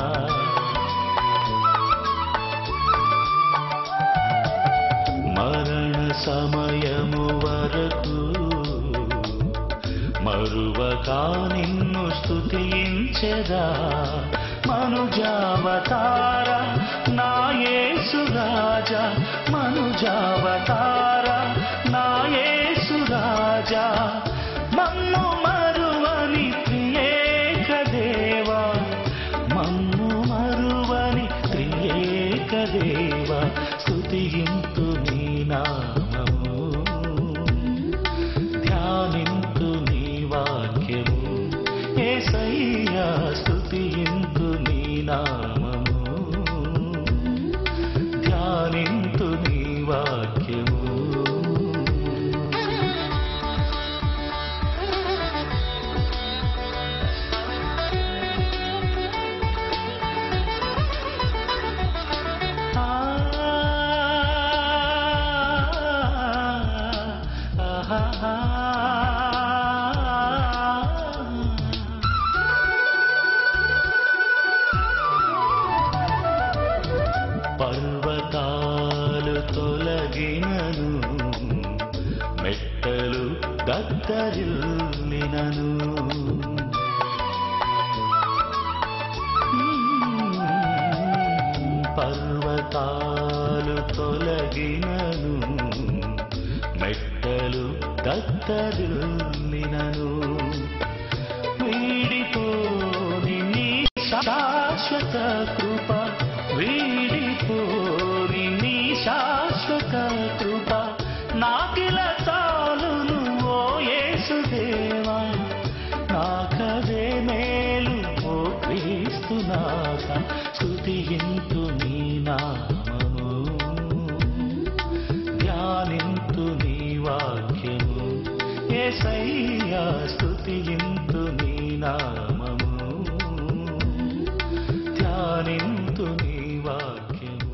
మరణ సమయము వరకు మరువక నిన్ను స్తుతించెదా మనుజావతార నాయేసు రాజా మనుజావతార నాయేసు రాజా మమ్ము మరువని ప్రియేక దేవా మమ్ము మరువని ప్రియేక దేవా స్తుతింతు నీ నామము ధ్యానింతు నీ వాక్యము ఏసయ్యా స్తుతింతు నీ నామము ధ్యానింతు నీ వాక్యము పర్వతాలు తొలగినను మెట్టలు దత్తరిల్లినను పర్వతాలు తొలగినను మెట్టలు దత్తరిల్లినను వీడిపోని నీ శాశ్వత కృప వీడిపోని నీ శాశ్వత కృప నాకిల చాలును ఓ యేసుదేవా నాకదే మేలు ఓ క్రీస్తునాథ స్తుతింతు నీ నామము ధ్యానింతు నీ వాక్యము ఏసయ్యా స్తుతింతు నీ నామము ధ్యానింతు నీ వాక్యము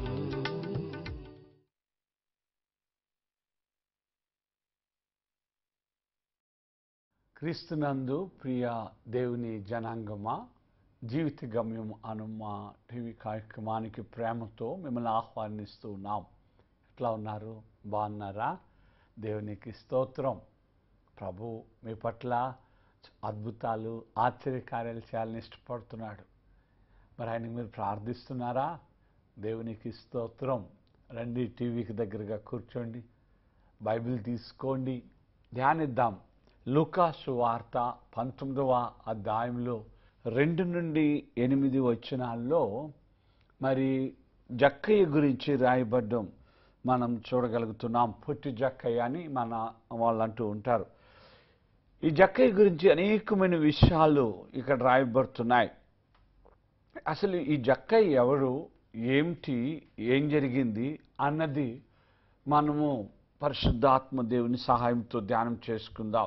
క్రీస్తునందు ప్రియ దేవుని జనాంగమా జీవిత గమ్యం అను మా టీవీ కార్యక్రమానికి ప్రేమతో మిమ్మల్ని ఆహ్వానిస్తూ ఉన్నాం ఎట్లా ఉన్నారు బాగున్నారా దేవునికి స్తోత్రం ప్రభు మీ పట్ల అద్భుతాలు ఆశ్చర్యకార్యాలు చేయాలని ఇష్టపడుతున్నాడు మరి ఆయనకి మీరు ప్రార్థిస్తున్నారా దేవునికి స్తోత్రం రండి టీవీకి దగ్గరగా కూర్చోండి బైబిల్ తీసుకోండి ధ్యానిద్దాం లూకాసు వార్త పంతొమ్మిదవ అధ్యాయంలో రెండు నుండి ఎనిమిది వచనాల్లో మరి జక్కయ్య గురించి రాయబడ్డం మనం చూడగలుగుతున్నాం పొట్టి జక్కయ్య అని మన వాళ్ళు అంటూ ఉంటారు ఈ జక్కయ్య గురించి అనేకమైన విషయాలు ఇక్కడ రాయబడుతున్నాయి అసలు ఈ జక్కయ్య ఎవరు ఏమిటి ఏం జరిగింది అన్నది మనము పరిశుద్ధాత్మ దేవుని సహాయంతో ధ్యానం చేసుకుందాం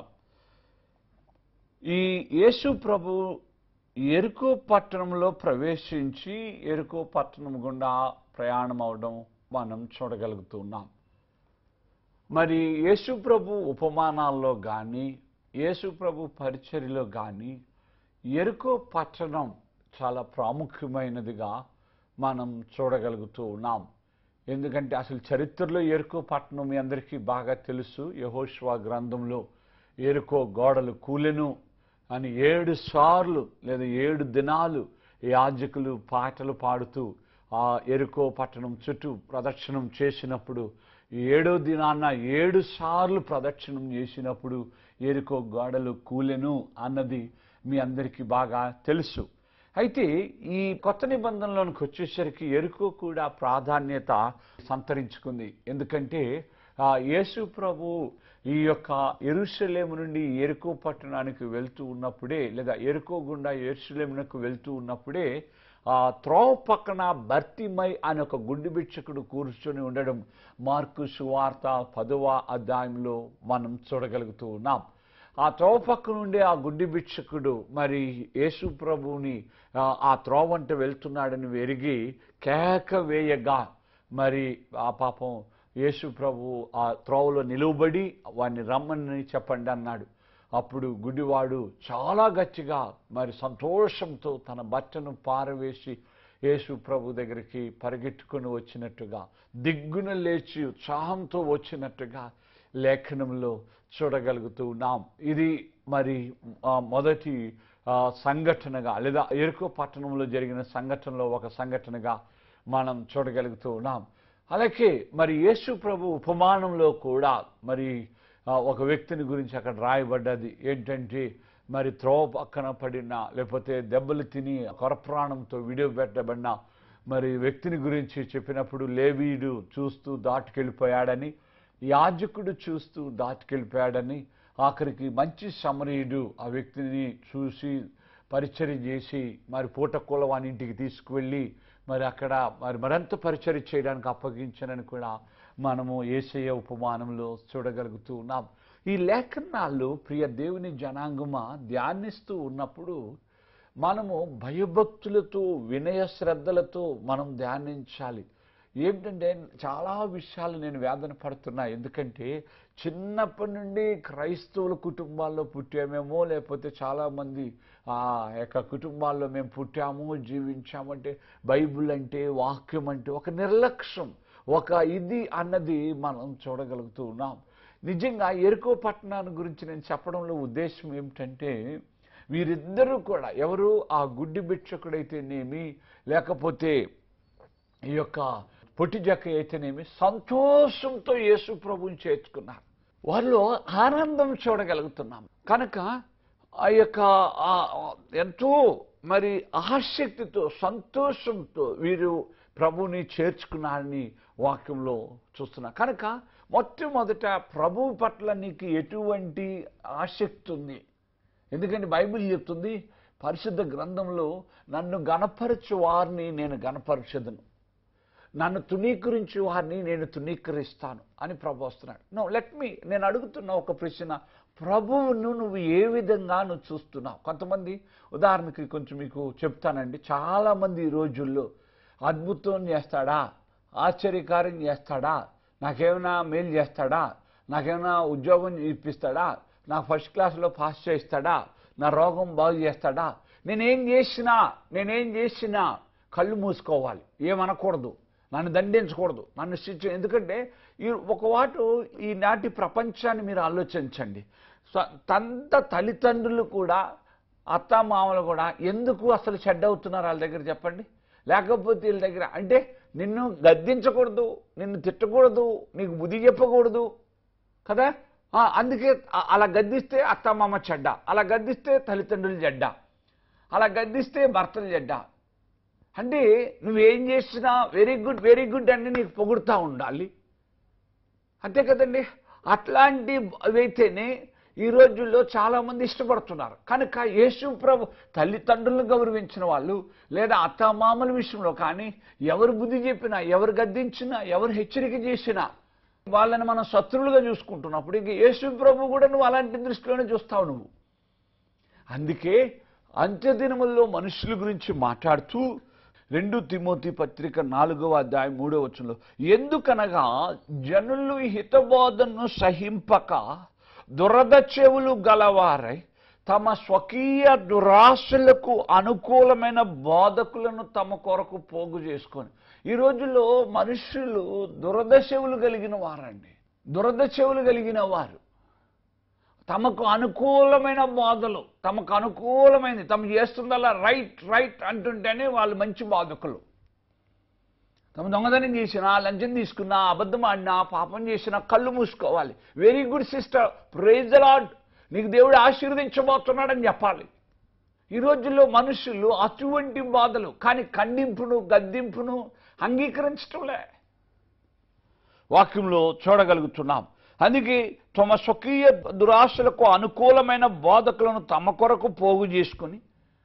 ఈ యేసు ప్రభు ఎరుకో పట్టణంలో ప్రవేశించి ఎరుకో పట్టణం గుండా ప్రయాణం అవడం మనం చూడగలుగుతున్నాం మరి యేసు ప్రభు ఉపమానాల్లో కానీ యేసు ప్రభు పరిచర్యలో కానీ ఎరుకో పట్టణం చాలా ప్రాముఖ్యమైనదిగా మనం చూడగలుగుతూ ఉన్నాం ఎందుకంటే అసలు చరిత్రలో ఎరుకో పట్టణం మీ అందరికీ బాగా తెలుసు యహోష్వా గ్రంథంలో ఎరుకో గోడలు కూలెను అని ఏడు సార్లు లేదా ఏడు దినాలు యాజకులు పాటలు పాడుతూ ఆ ఎరుకో పట్టణం చుట్టూ ప్రదక్షిణం చేసినప్పుడు ఏడో దినాన్న ఏడు సార్లు ప్రదక్షిణం చేసినప్పుడు ఎరుకో గోడలు కూలెను అన్నది మీ అందరికీ బాగా తెలుసు అయితే ఈ కొత్త నిబంధనలోనికి వచ్చేసరికి ఎరుకో కూడా ప్రాధాన్యత సంతరించుకుంది ఎందుకంటే ఆ యేసు ప్రభు ఈ యొక్క ఎరుషలేము నుండి ఎరుకో పట్టణానికి వెళ్తూ ఉన్నప్పుడే లేదా ఎరుకో గుండా ఎరుషలేమునకు వెళ్తూ ఉన్నప్పుడే ఆ త్రోవ పక్కన భర్తిమై అనే ఒక గుండి బిచ్చకుడు కూర్చొని ఉండడం మార్కు సువార్త పదవ అధ్యాయంలో మనం చూడగలుగుతూ ఉన్నాం ఆ త్రోవ పక్క నుండి ఆ గుడ్డి భిక్షకుడు మరి యేసు ప్రభువుని ఆ, ఆ త్రోవ వంట వెళ్తున్నాడని ఎరిగి కేక వేయగా మరి ఆ పాపం యేసు ప్రభు ఆ త్రోవలో నిలువబడి వాడిని రమ్మని చెప్పండి అన్నాడు అప్పుడు గుడివాడు చాలా గట్టిగా మరి సంతోషంతో తన బట్టను పారవేసి యేసు ప్రభు దగ్గరికి పరిగెట్టుకుని వచ్చినట్టుగా దిగ్గున లేచి ఉత్సాహంతో వచ్చినట్టుగా లేఖనంలో చూడగలుగుతూ ఉన్నాం ఇది మరి ఆ, మొదటి ఆ, సంఘటనగా లేదా ఎరుకో పట్టణంలో జరిగిన సంఘటనలో ఒక సంఘటనగా మనం చూడగలుగుతూ ఉన్నాం అలాగే మరి యేసు ప్రభు ఉపమానంలో కూడా మరి ఆ, ఒక వ్యక్తిని గురించి అక్కడ రాయబడ్డది ఏంటంటే మరి త్రోవ పక్కన పడిన లేకపోతే దెబ్బలు తిని కొరప్రాణంతో విడిచిపెట్టబడిన మరి వ్యక్తిని గురించి చెప్పినప్పుడు లేవీయుడు చూస్తూ దాటుకెళ్ళిపోయాడని యాజకుడు చూస్తూ దాటుకెళ్ళిపోయాడని ఆఖరికి మంచి సమరీయుడు ఆ వ్యక్తిని చూసి పరిచర్య చేసి మరి పూటకూల వాని ఇంటికి తీసుకువెళ్ళి మరి అక్కడ మరి మరింత పరిచర్య చేయడానికి అప్పగించనని కూడా మనము ఏసయ్య ఉపమానంలో చూడగలుగుతూ ఉన్నాం ఈ లేఖనాలు ప్రియ దేవుని జనాంగమ ధ్యానిస్తూ ఉన్నప్పుడు మనము భయభక్తులతో వినయ శ్రద్ధలతో మనం ధ్యానించాలి ఏమిటంటే చాలా విషయాలు నేను వేదన పడుతున్నా ఎందుకంటే చిన్నప్పటి నుండి క్రైస్తవుల కుటుంబాల్లో పుట్టామేమో లేకపోతే చాలామంది ఆ యొక్క కుటుంబాల్లో మేము పుట్టాము జీవించామంటే బైబిల్ అంటే వాక్యం అంటే ఒక నిర్లక్ష్యం ఒక ఇది అన్నది మనం చూడగలుగుతూ ఉన్నాం నిజంగా ఎరుకో పట్టణాన్ని గురించి నేను చెప్పడంలో ఉద్దేశం ఏమిటంటే వీరిద్దరూ కూడా ఎవరు ఆ గుడ్డి భిక్షకుడైతేనేమి లేకపోతే ఈ యొక్క పొట్టి జక్క అయితేనేమి సంతోషంతో యేసు ప్రభుని చేర్చుకున్నారు వారిలో ఆనందం చూడగలుగుతున్నాం కనుక ఆ యొక్క ఆ- ఎంతో మరి ఆసక్తితో సంతోషంతో వీరు ప్రభుని చేర్చుకున్నారని వాక్యంలో చూస్తున్నా కనుక మొట్టమొదట ప్రభు పట్ల నీకు ఎటువంటి ఆసక్తి ఉంది ఎందుకంటే బైబిల్ చెప్తుంది పరిశుద్ధ గ్రంథంలో నన్ను గణపరచు వారిని నేను గణపరచదును నన్ను తునీకరించు వారిని నేను తునీకరిస్తాను అని ప్రభు వస్తున్నాడు నో లెట్ మీ నేను అడుగుతున్న ఒక ప్రశ్న ప్రభువును నువ్వు ఏ విధంగా నువ్వు చూస్తున్నావు కొంతమంది ఉదాహరణకి కొంచెం మీకు చెప్తానండి చాలామంది ఈ రోజుల్లో అద్భుతం చేస్తాడా ఆశ్చర్యకార్యం చేస్తాడా నాకేమైనా మేలు చేస్తాడా నాకేమైనా ఉద్యోగం ఇప్పిస్తాడా నాకు ఫస్ట్ క్లాస్లో పాస్ చేస్తాడా నా రోగం బాగు చేస్తాడా నేనేం చేసినా నేనేం చేసినా కళ్ళు మూసుకోవాలి ఏమనకూడదు నన్ను దండించకూడదు నన్ను శిక్ష ఎందుకంటే ఈ ఒక వాటు ఈనాటి ప్రపంచాన్ని మీరు ఆలోచించండి స్వ- తంత తల్లిదండ్రులు కూడా అత్త మామలు కూడా ఎందుకు అసలు చెడ్డ అవుతున్నారు వాళ్ళ దగ్గర చెప్పండి లేకపోతే వీళ్ళ దగ్గర అంటే నిన్ను గద్దించకూడదు నిన్ను తిట్టకూడదు నీకు బుద్ధి చెప్పకూడదు కదా ఆ, అందుకే అ- అలా గద్దిస్తే అత్తమామ చెడ్డ అలా గద్దిస్తే తల్లిదండ్రులు చెడ్డ అలా గద్దిస్తే భర్తలు చెడ్డ అంటే నువ్వేం చేసినా వెరీ గుడ్ వెరీ గుడ్ అని నీకు పొగుడుతూ ఉండాలి అంతే కదండి అట్లాంటి అయితేనే ఈ రోజుల్లో చాలామంది ఇష్టపడుతున్నారు కనుక యేసు ప్రభు తల్లిదండ్రులను గౌరవించిన వాళ్ళు లేదా అత్తమామల విషయంలో కానీ ఎవరు బుద్ధి చెప్పినా ఎవరు గద్దించినా ఎవరు హెచ్చరిక చేసినా వాళ్ళని మనం శత్రువులుగా చూసుకుంటున్నప్పుడు ఇంక యేసు ప్రభు కూడా నువ్వు అలాంటి దృష్టిలోనే చూస్తావు నువ్వు అందుకే అంత్యదినముల్లో మనుషుల గురించి మాట్లాడుతూ రెండు తిమోతి పత్రిక నాలుగవ అధ్యాయం మూడవ వచనంలో ఎందుకనగా జనులు హితబోధను సహింపక దురద చెవులు గలవారై తమ స్వకీయ దురాశలకు అనుకూలమైన బోధకులను తమ కొరకు పోగు చేసుకొని ఈ రోజుల్లో మనుషులు దురద చెవులు కలిగిన వారండి దురద చెవులు కలిగిన వారు తమకు అనుకూలమైన బాధలు తమకు అనుకూలమైనది తమ చేస్తుందల్లా రైట్ రైట్ అంటుంటేనే వాళ్ళు మంచి బాధకులు తమ దొంగతనం చేసినా లంచం తీసుకున్నా అబద్ధం ఆడినా పాపం చేసినా కళ్ళు మూసుకోవాలి very good sister praise lord నీకు దేవుడు ఆశీర్వదించబోతున్నాడని చెప్పాలి ఈ రోజుల్లో మనుషులు అటువంటి బాధలు కానీ ఖండింపును గద్దింపును అంగీకరించటంలే వాక్యంలో చూడగలుగుతున్నాం అందుకే తమ స్వకీయ దురాశలకు అనుకూలమైన బోధకులను తమ కొరకు పోగు చేసుకుని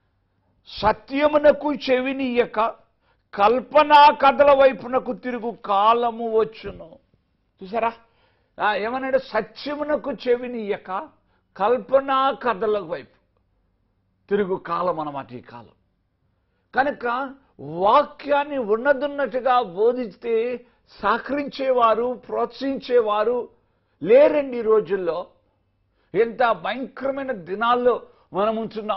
సత్యమునకు చెవినీయక కల్పనా కథల వైపునకు తిరుగు కాలము వచ్చును చూసారా ఆ, ఏమన్నాడు సత్యమునకు చెవినీయక కల్పనా కథల వైపు తిరుగు కాలం అన్నమాట ఈ కాలం కనుక వాక్యాన్ని ఉన్నదున్నట్టుగా బోధిస్తే సహకరించేవారు ప్రోత్సహించేవారు లేరండి ఈ రోజుల్లో ఎంత భయంకరమైన దినాల్లో మనం ఉంటున్నాం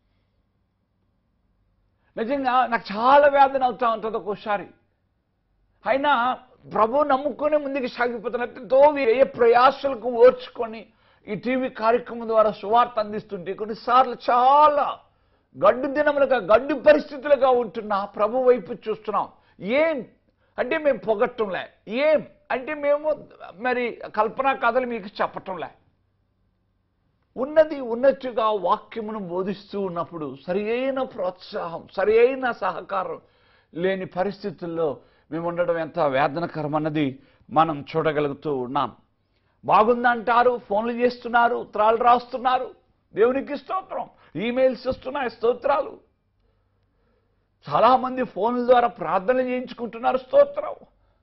నిజంగా నాకు చాలా వేదన అవుతా ఉంటుంది ఒక్కోసారి అయినా ప్రభు నమ్ముకొని ముందుకు సాగిపోతున్నట్టు తోవి ఏ ప్రయాసాలకు ఓర్చుకొని ఈ టీవీ కార్యక్రమం ద్వారా సువార్త అందిస్తుంటే కొన్నిసార్లు చాలా గడ్డు దినములుగా గడ్డు పరిస్థితులుగా ఉంటున్నా ప్రభు వైపు చూస్తున్నాం ఏం అంటే మేము పొగట్టంలే ఏం అంటే మేము మరి కల్పనా కథలు మీకు చెప్పటంలే ఉన్నది ఉన్నట్టుగా వాక్యమును బోధిస్తూ ఉన్నప్పుడు సరి అయిన ప్రోత్సాహం సరి అయిన సహకారం లేని పరిస్థితుల్లో మేము ఉండడం ఎంత వేదనకరమన్నది మనం చూడగలుగుతూ ఉన్నాం బాగుందంటారు ఫోన్లు చేస్తున్నారు ఉత్తరాలు రాస్తున్నారు దేవునికి స్తోత్రం ఈమెయిల్స్ వస్తున్నాయి స్తోత్రాలు చాలామంది ఫోన్ల ద్వారా ప్రార్థన చేయించుకుంటున్నారు స్తోత్రం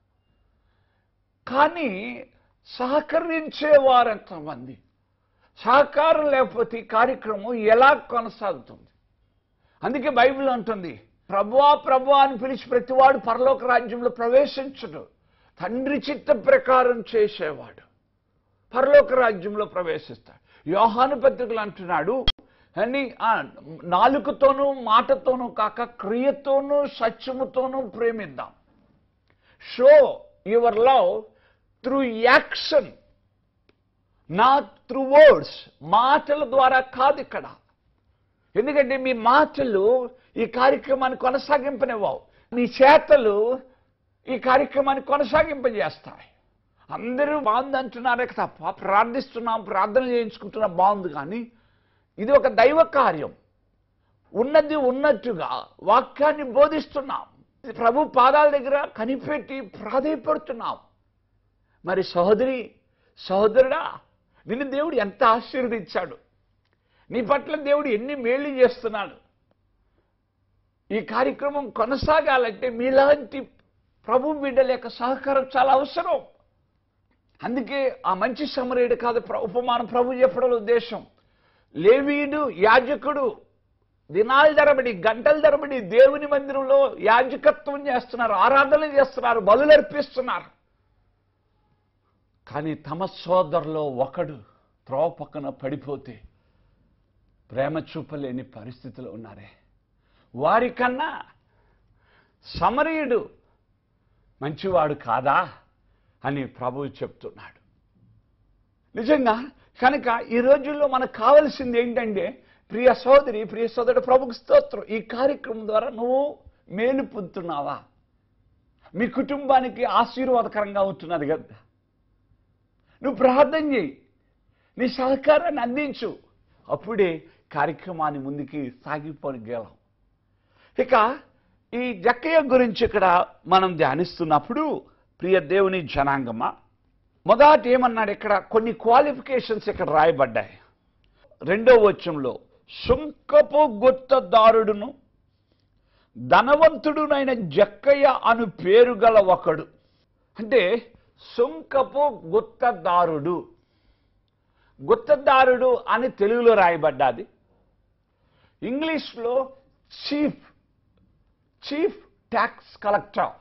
కానీ సహకరించే వారెంతమంది సహకారం లేకపోతే ఈ కార్యక్రమం ఎలా కొనసాగుతుంది అందుకే బైబిల్ అంటుంది ప్రభువా ప్రభువా అని పిలిచి ప్రతివాడు పరలోక రాజ్యంలో ప్రవేశించడు తండ్రి చిత్త ప్రకారం చేసేవాడు పరలోక రాజ్యంలో ప్రవేశిస్తాడు యోహాను పత్రికలు అంటున్నాడు అని ఆ నాలుకతోనూ మాటతోనూ కాక క్రియతోనూ సత్యముతోనూ ప్రేమిద్దాం show your love through action not through words మాటల ద్వారా కాదు ఇక్కడ ఎందుకంటే మీ మాటలు ఈ కార్యక్రమాన్ని కొనసాగింపనివ్వవు మీ చేతలు ఈ కార్యక్రమాన్ని కొనసాగింపజేస్తాయి అందరూ బాగుంది అంటున్నారే తప్ప ప్రార్థిస్తున్నాం ప్రార్థన చేయించుకుంటున్నాం బాగుంది కానీ ఇది ఒక దైవ కార్యం ఉన్నది ఉన్నట్టుగా వాక్యాన్ని బోధిస్తున్నాం ప్రభు పాదాల దగ్గర కనిపెట్టి ప్రాధేయపడుతున్నాం మరి సహోదరి సహోదరుడా నిన్ను దేవుడు ఎంత ఆశీర్వదించాడు నీ పట్ల దేవుడు ఎన్ని మేళ్లు చేస్తున్నాడు ఈ కార్యక్రమం కొనసాగాలంటే మీలాంటి ప్రభు బిడ్డల యొక్క సహకారం చాలా అవసరం అందుకే ఆ మంచి సమరేయుడు కాదు ప్ర- ఉపమానం ప్రభు చెప్పడం ఉద్దేశం లేవీయుడు యాజకుడు దినాల తరబడి గంటల తరబడి దేవుని మందిరంలో యాజకత్వం చేస్తున్నారు ఆరాధన చేస్తున్నారు బలులు అర్పిస్తున్నారు కానీ తమ సోదరులో ఒకడు త్రోవ పక్కన పడిపోతే ప్రేమ చూపలేని పరిస్థితిలో ఉన్నారే వారికన్నా సమరయుడు మంచివాడు కాదా అని ప్రభువు చెప్తున్నాడు నిజంగా కనుక ఈ రోజుల్లో మనకు కావలసింది ఏంటంటే ప్రియ సోదరి ప్రియ సోదరుడు ప్రభుకు స్తోత్రం ఈ కార్యక్రమం ద్వారా నువ్వు మేలు పొందుతున్నావా మీ కుటుంబానికి ఆశీర్వాదకరంగా ఉంటున్నది కదా నువ్వు ప్రార్థన చేయి నీ సహకారాన్ని అందించు అప్పుడే కార్యక్రమాన్ని ముందుకి సాగిపోగలం ఇక ఈ జక్కయ్య గురించి ఇక్కడ మనం ధ్యానిస్తున్నప్పుడు ప్రియ దేవుని జనాంగమ మొదట ఏమన్నాడు ఇక్కడ కొన్ని క్వాలిఫికేషన్స్ ఇక్కడ రాయబడ్డాయి రెండో వచనంలో సుంకపు గుత్తదారుడును ధనవంతుడునైన జక్కయ్య అను పేరు గల ఒకడు అంటే సుంకపు గుత్తదారుడు గుత్తదారుడు అని తెలుగులో రాయబడ్డాది ఇంగ్లీష్లో చీఫ్ చీఫ్ ట్యాక్స్ కలెక్టర్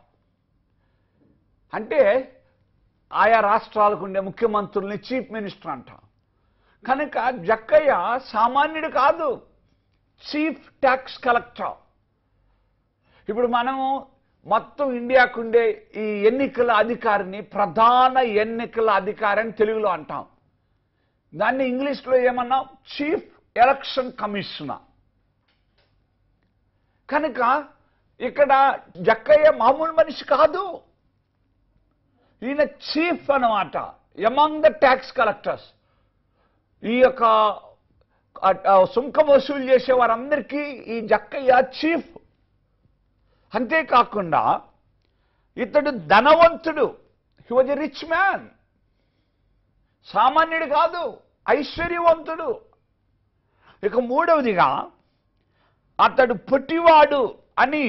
అంటే ఆయా రాష్ట్రాలకు ఉండే ముఖ్యమంత్రుల్ని చీఫ్ మినిస్టర్ అంటాం కనుక జక్కయ్య సామాన్యుడు కాదు చీఫ్ ట్యాక్స్ కలెక్టర్ ఇప్పుడు మనం మొత్తం ఇండియాకు ఉండే ఈ ఎన్నికల అధికారిని ప్రధాన ఎన్నికల అధికారి అని తెలుగులో అంటాం దాన్ని ఇంగ్లీష్లో ఏమన్నాం చీఫ్ ఎలక్షన్ కమిషనర్ కనుక ఇక్కడ జక్కయ్య మామూలు మనిషి కాదు ఈయన చీఫ్ అన్నమాట ఎమంగ్ ద ట్యాక్స్ కలెక్టర్స్ ఈ యొక్క ఆ, ఆ, సుంకం వసూలు చేసే వారందరికీ ఈ జక్కయ్య చీఫ్ అంతేకాకుండా ఇతడు ధనవంతుడు he was a rich man సామాన్యుడు కాదు ఐశ్వర్యవంతుడు ఇక మూడవదిగా అతడు పొట్టివాడు అని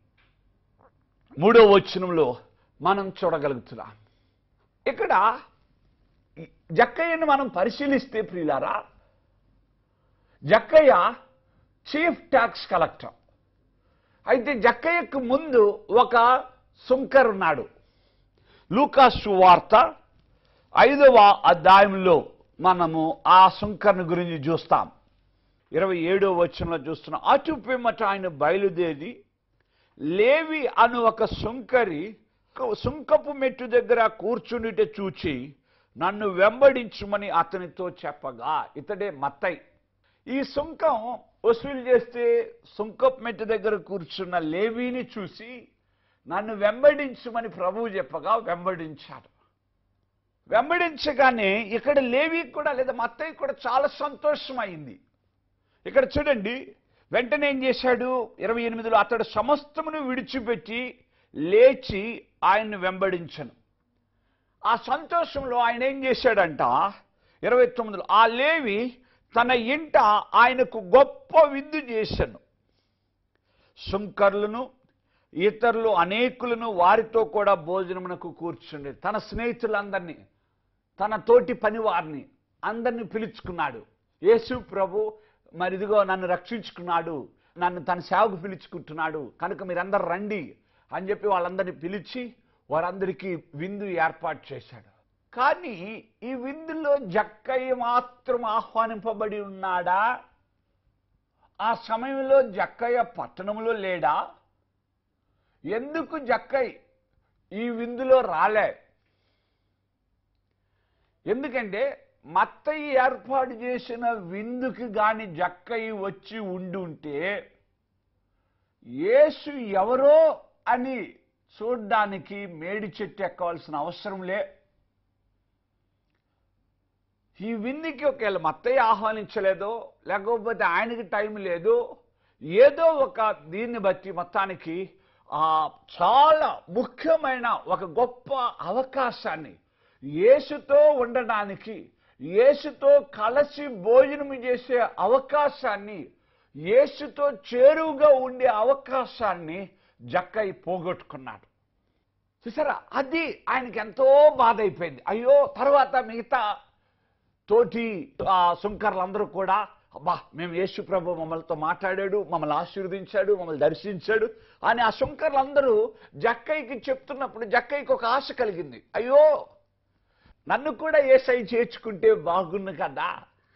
మూడవ వచనంలో మనం చూడగలుగుతున్నాం ఇక్కడ ఈ జక్కయ్యను మనం పరిశీలిస్తే ప్రియులారా జక్కయ్య చీఫ్ ట్యాక్స్ కలెక్టర్ అయితే జక్కయ్యకు ముందు ఒక సుంకర్ ఉన్నాడు లూకాసు వార్త ఐదవ అధ్యాయంలో మనము ఆ సుంకర్ని గురించి చూస్తాం ఇరవై ఏడో వచనంలో చూస్తున్నాం అటు పిమ్మట ఆయన బయలుదేరి లేవి అను ఒక సుంకరి సుంకపు మెట్టు దగ్గర కూర్చునిట చూచి నన్ను వెంబడించుమని అతనితో చెప్పగా ఇతడే మత్తై ఈ సుంకం వసూలు చేస్తే సుంకపు మెట్టు దగ్గర కూర్చున్న లేవిని చూసి నన్ను వెంబడించుమని ప్రభువు చెప్పగా వెంబడించాడు వెంబడించగానే ఇక్కడ లేవికి కూడా లేదా మత్తయ్య కూడా చాలా సంతోషమైంది ఇక్కడ చూడండి వెంటనే ఏం చేశాడు ఇరవై ఎనిమిదిలో అతడు సమస్తమును విడిచిపెట్టి లేచి ఆయన్ను వెంబడించను ఆ సంతోషంలో ఆయన ఏం చేశాడంట ఇరవై తొమ్మిదిలో ఆ లేవి తన ఇంట ఆయనకు గొప్ప విందు చేశాను సుంకర్లను ఇతరులు అనేకులను వారితో కూడా భోజనమునకు కూర్చుండే తన స్నేహితులందరినీ తన తోటి పనివారిని అందరినీ పిలుచుకున్నాడు యేసు ప్రభు మరి ఇదిగో నన్ను రక్షించుకున్నాడు నన్ను తన సేవకు పిలుచుకుంటున్నాడు కనుక మీరందరూ రండి అని చెప్పి వాళ్ళందరినీ పిలిచి వారందరికీ విందు ఏర్పాటు చేశాడు కానీ ఈ విందులో జక్కయ్య మాత్రం ఆహ్వానింపబడి ఉన్నాడా ఆ సమయంలో జక్కయ్య పట్టణంలో లేడా ఎందుకు జక్కయ్య ఈ విందులో రాలే ఎందుకంటే మత్తయ్య ఏర్పాటు చేసిన విందుకి గాని జక్కయ్య వచ్చి ఉండి ఉంటే యేసు ఎవరో అని చూడ్డానికి మేడి చెట్టు ఎక్కవలసిన అవసరం లే ఈ విందుకి ఒకవేళ మత్తయ్య ఆహ్వానించలేదో లేకపోతే ఆయనకి టైం లేదు ఏదో ఒక దీన్ని బట్టి మొత్తానికి ఆ చాలా ముఖ్యమైన ఒక గొప్ప అవకాశాన్ని యేసుతో ఉండడానికి యేసుతో కలిసి భోజనం చేసే అవకాశాన్ని యేసుతో చేరువుగా ఉండే అవకాశాన్ని జక్కయ్య పోగొట్టుకున్నాడు చూసారా అది ఆయనకి ఎంతో బాధ అయిపోయింది అయ్యో తర్వాత మిగతా తోటి ఆ సుంకర్లందరూ కూడా అబ్బా మేము యేసు ప్రభు మమ్మల్తో మాట్లాడాడు మమ్మల్ని ఆశీర్వదించాడు మమ్మల్ని దర్శించాడు అని ఆ సుంకర్లందరూ జక్కయ్యకి చెప్తున్నప్పుడు జక్కయ్యకి ఒక ఆశ కలిగింది అయ్యో నన్ను కూడా ఏసై చేర్చుకుంటే బాగుండు కదా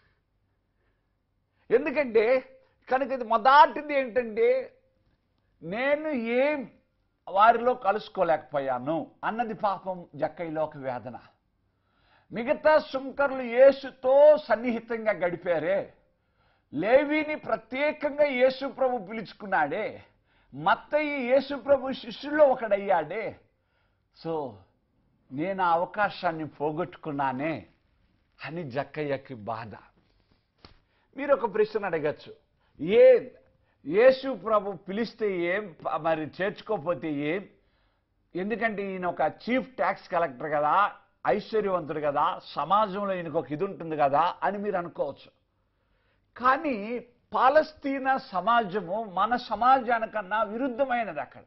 ఎందుకంటే కనుక ఇది మొదటిది ఏంటంటే నేను ఏం వారిలో కలుసుకోలేకపోయాను అన్నది పాపం జక్కయ్యలో ఒక వేదన మిగతా సుంకర్లు యేసుతో సన్నిహితంగా గడిపారే లేవిని ప్రత్యేకంగా యేసు ప్రభు పిలుచుకున్నాడే మత్తయ్య యేసు ప్రభు శిష్యుల్లో ఒకడయ్యాడే సో నేను ఆ అవకాశాన్ని పోగొట్టుకున్నానే అని జక్కయ్యకి బాధ మీరు ఒక ప్రశ్న అడగచ్చు ఏ యేసు ప్రభు పిలిస్తే ఏం ప- మరి చేర్చుకోకపోతే ఏం ఎందుకంటే ఈయన ఒక చీఫ్ ట్యాక్స్ కలెక్టర్ కదా ఐశ్వర్యవంతుడు కదా సమాజంలో ఈయనకు ఒక ఇది ఉంటుంది కదా అని మీరు అనుకోవచ్చు కానీ పాలస్తీనా సమాజము మన సమాజానికన్నా విరుద్ధమైనది అక్కడ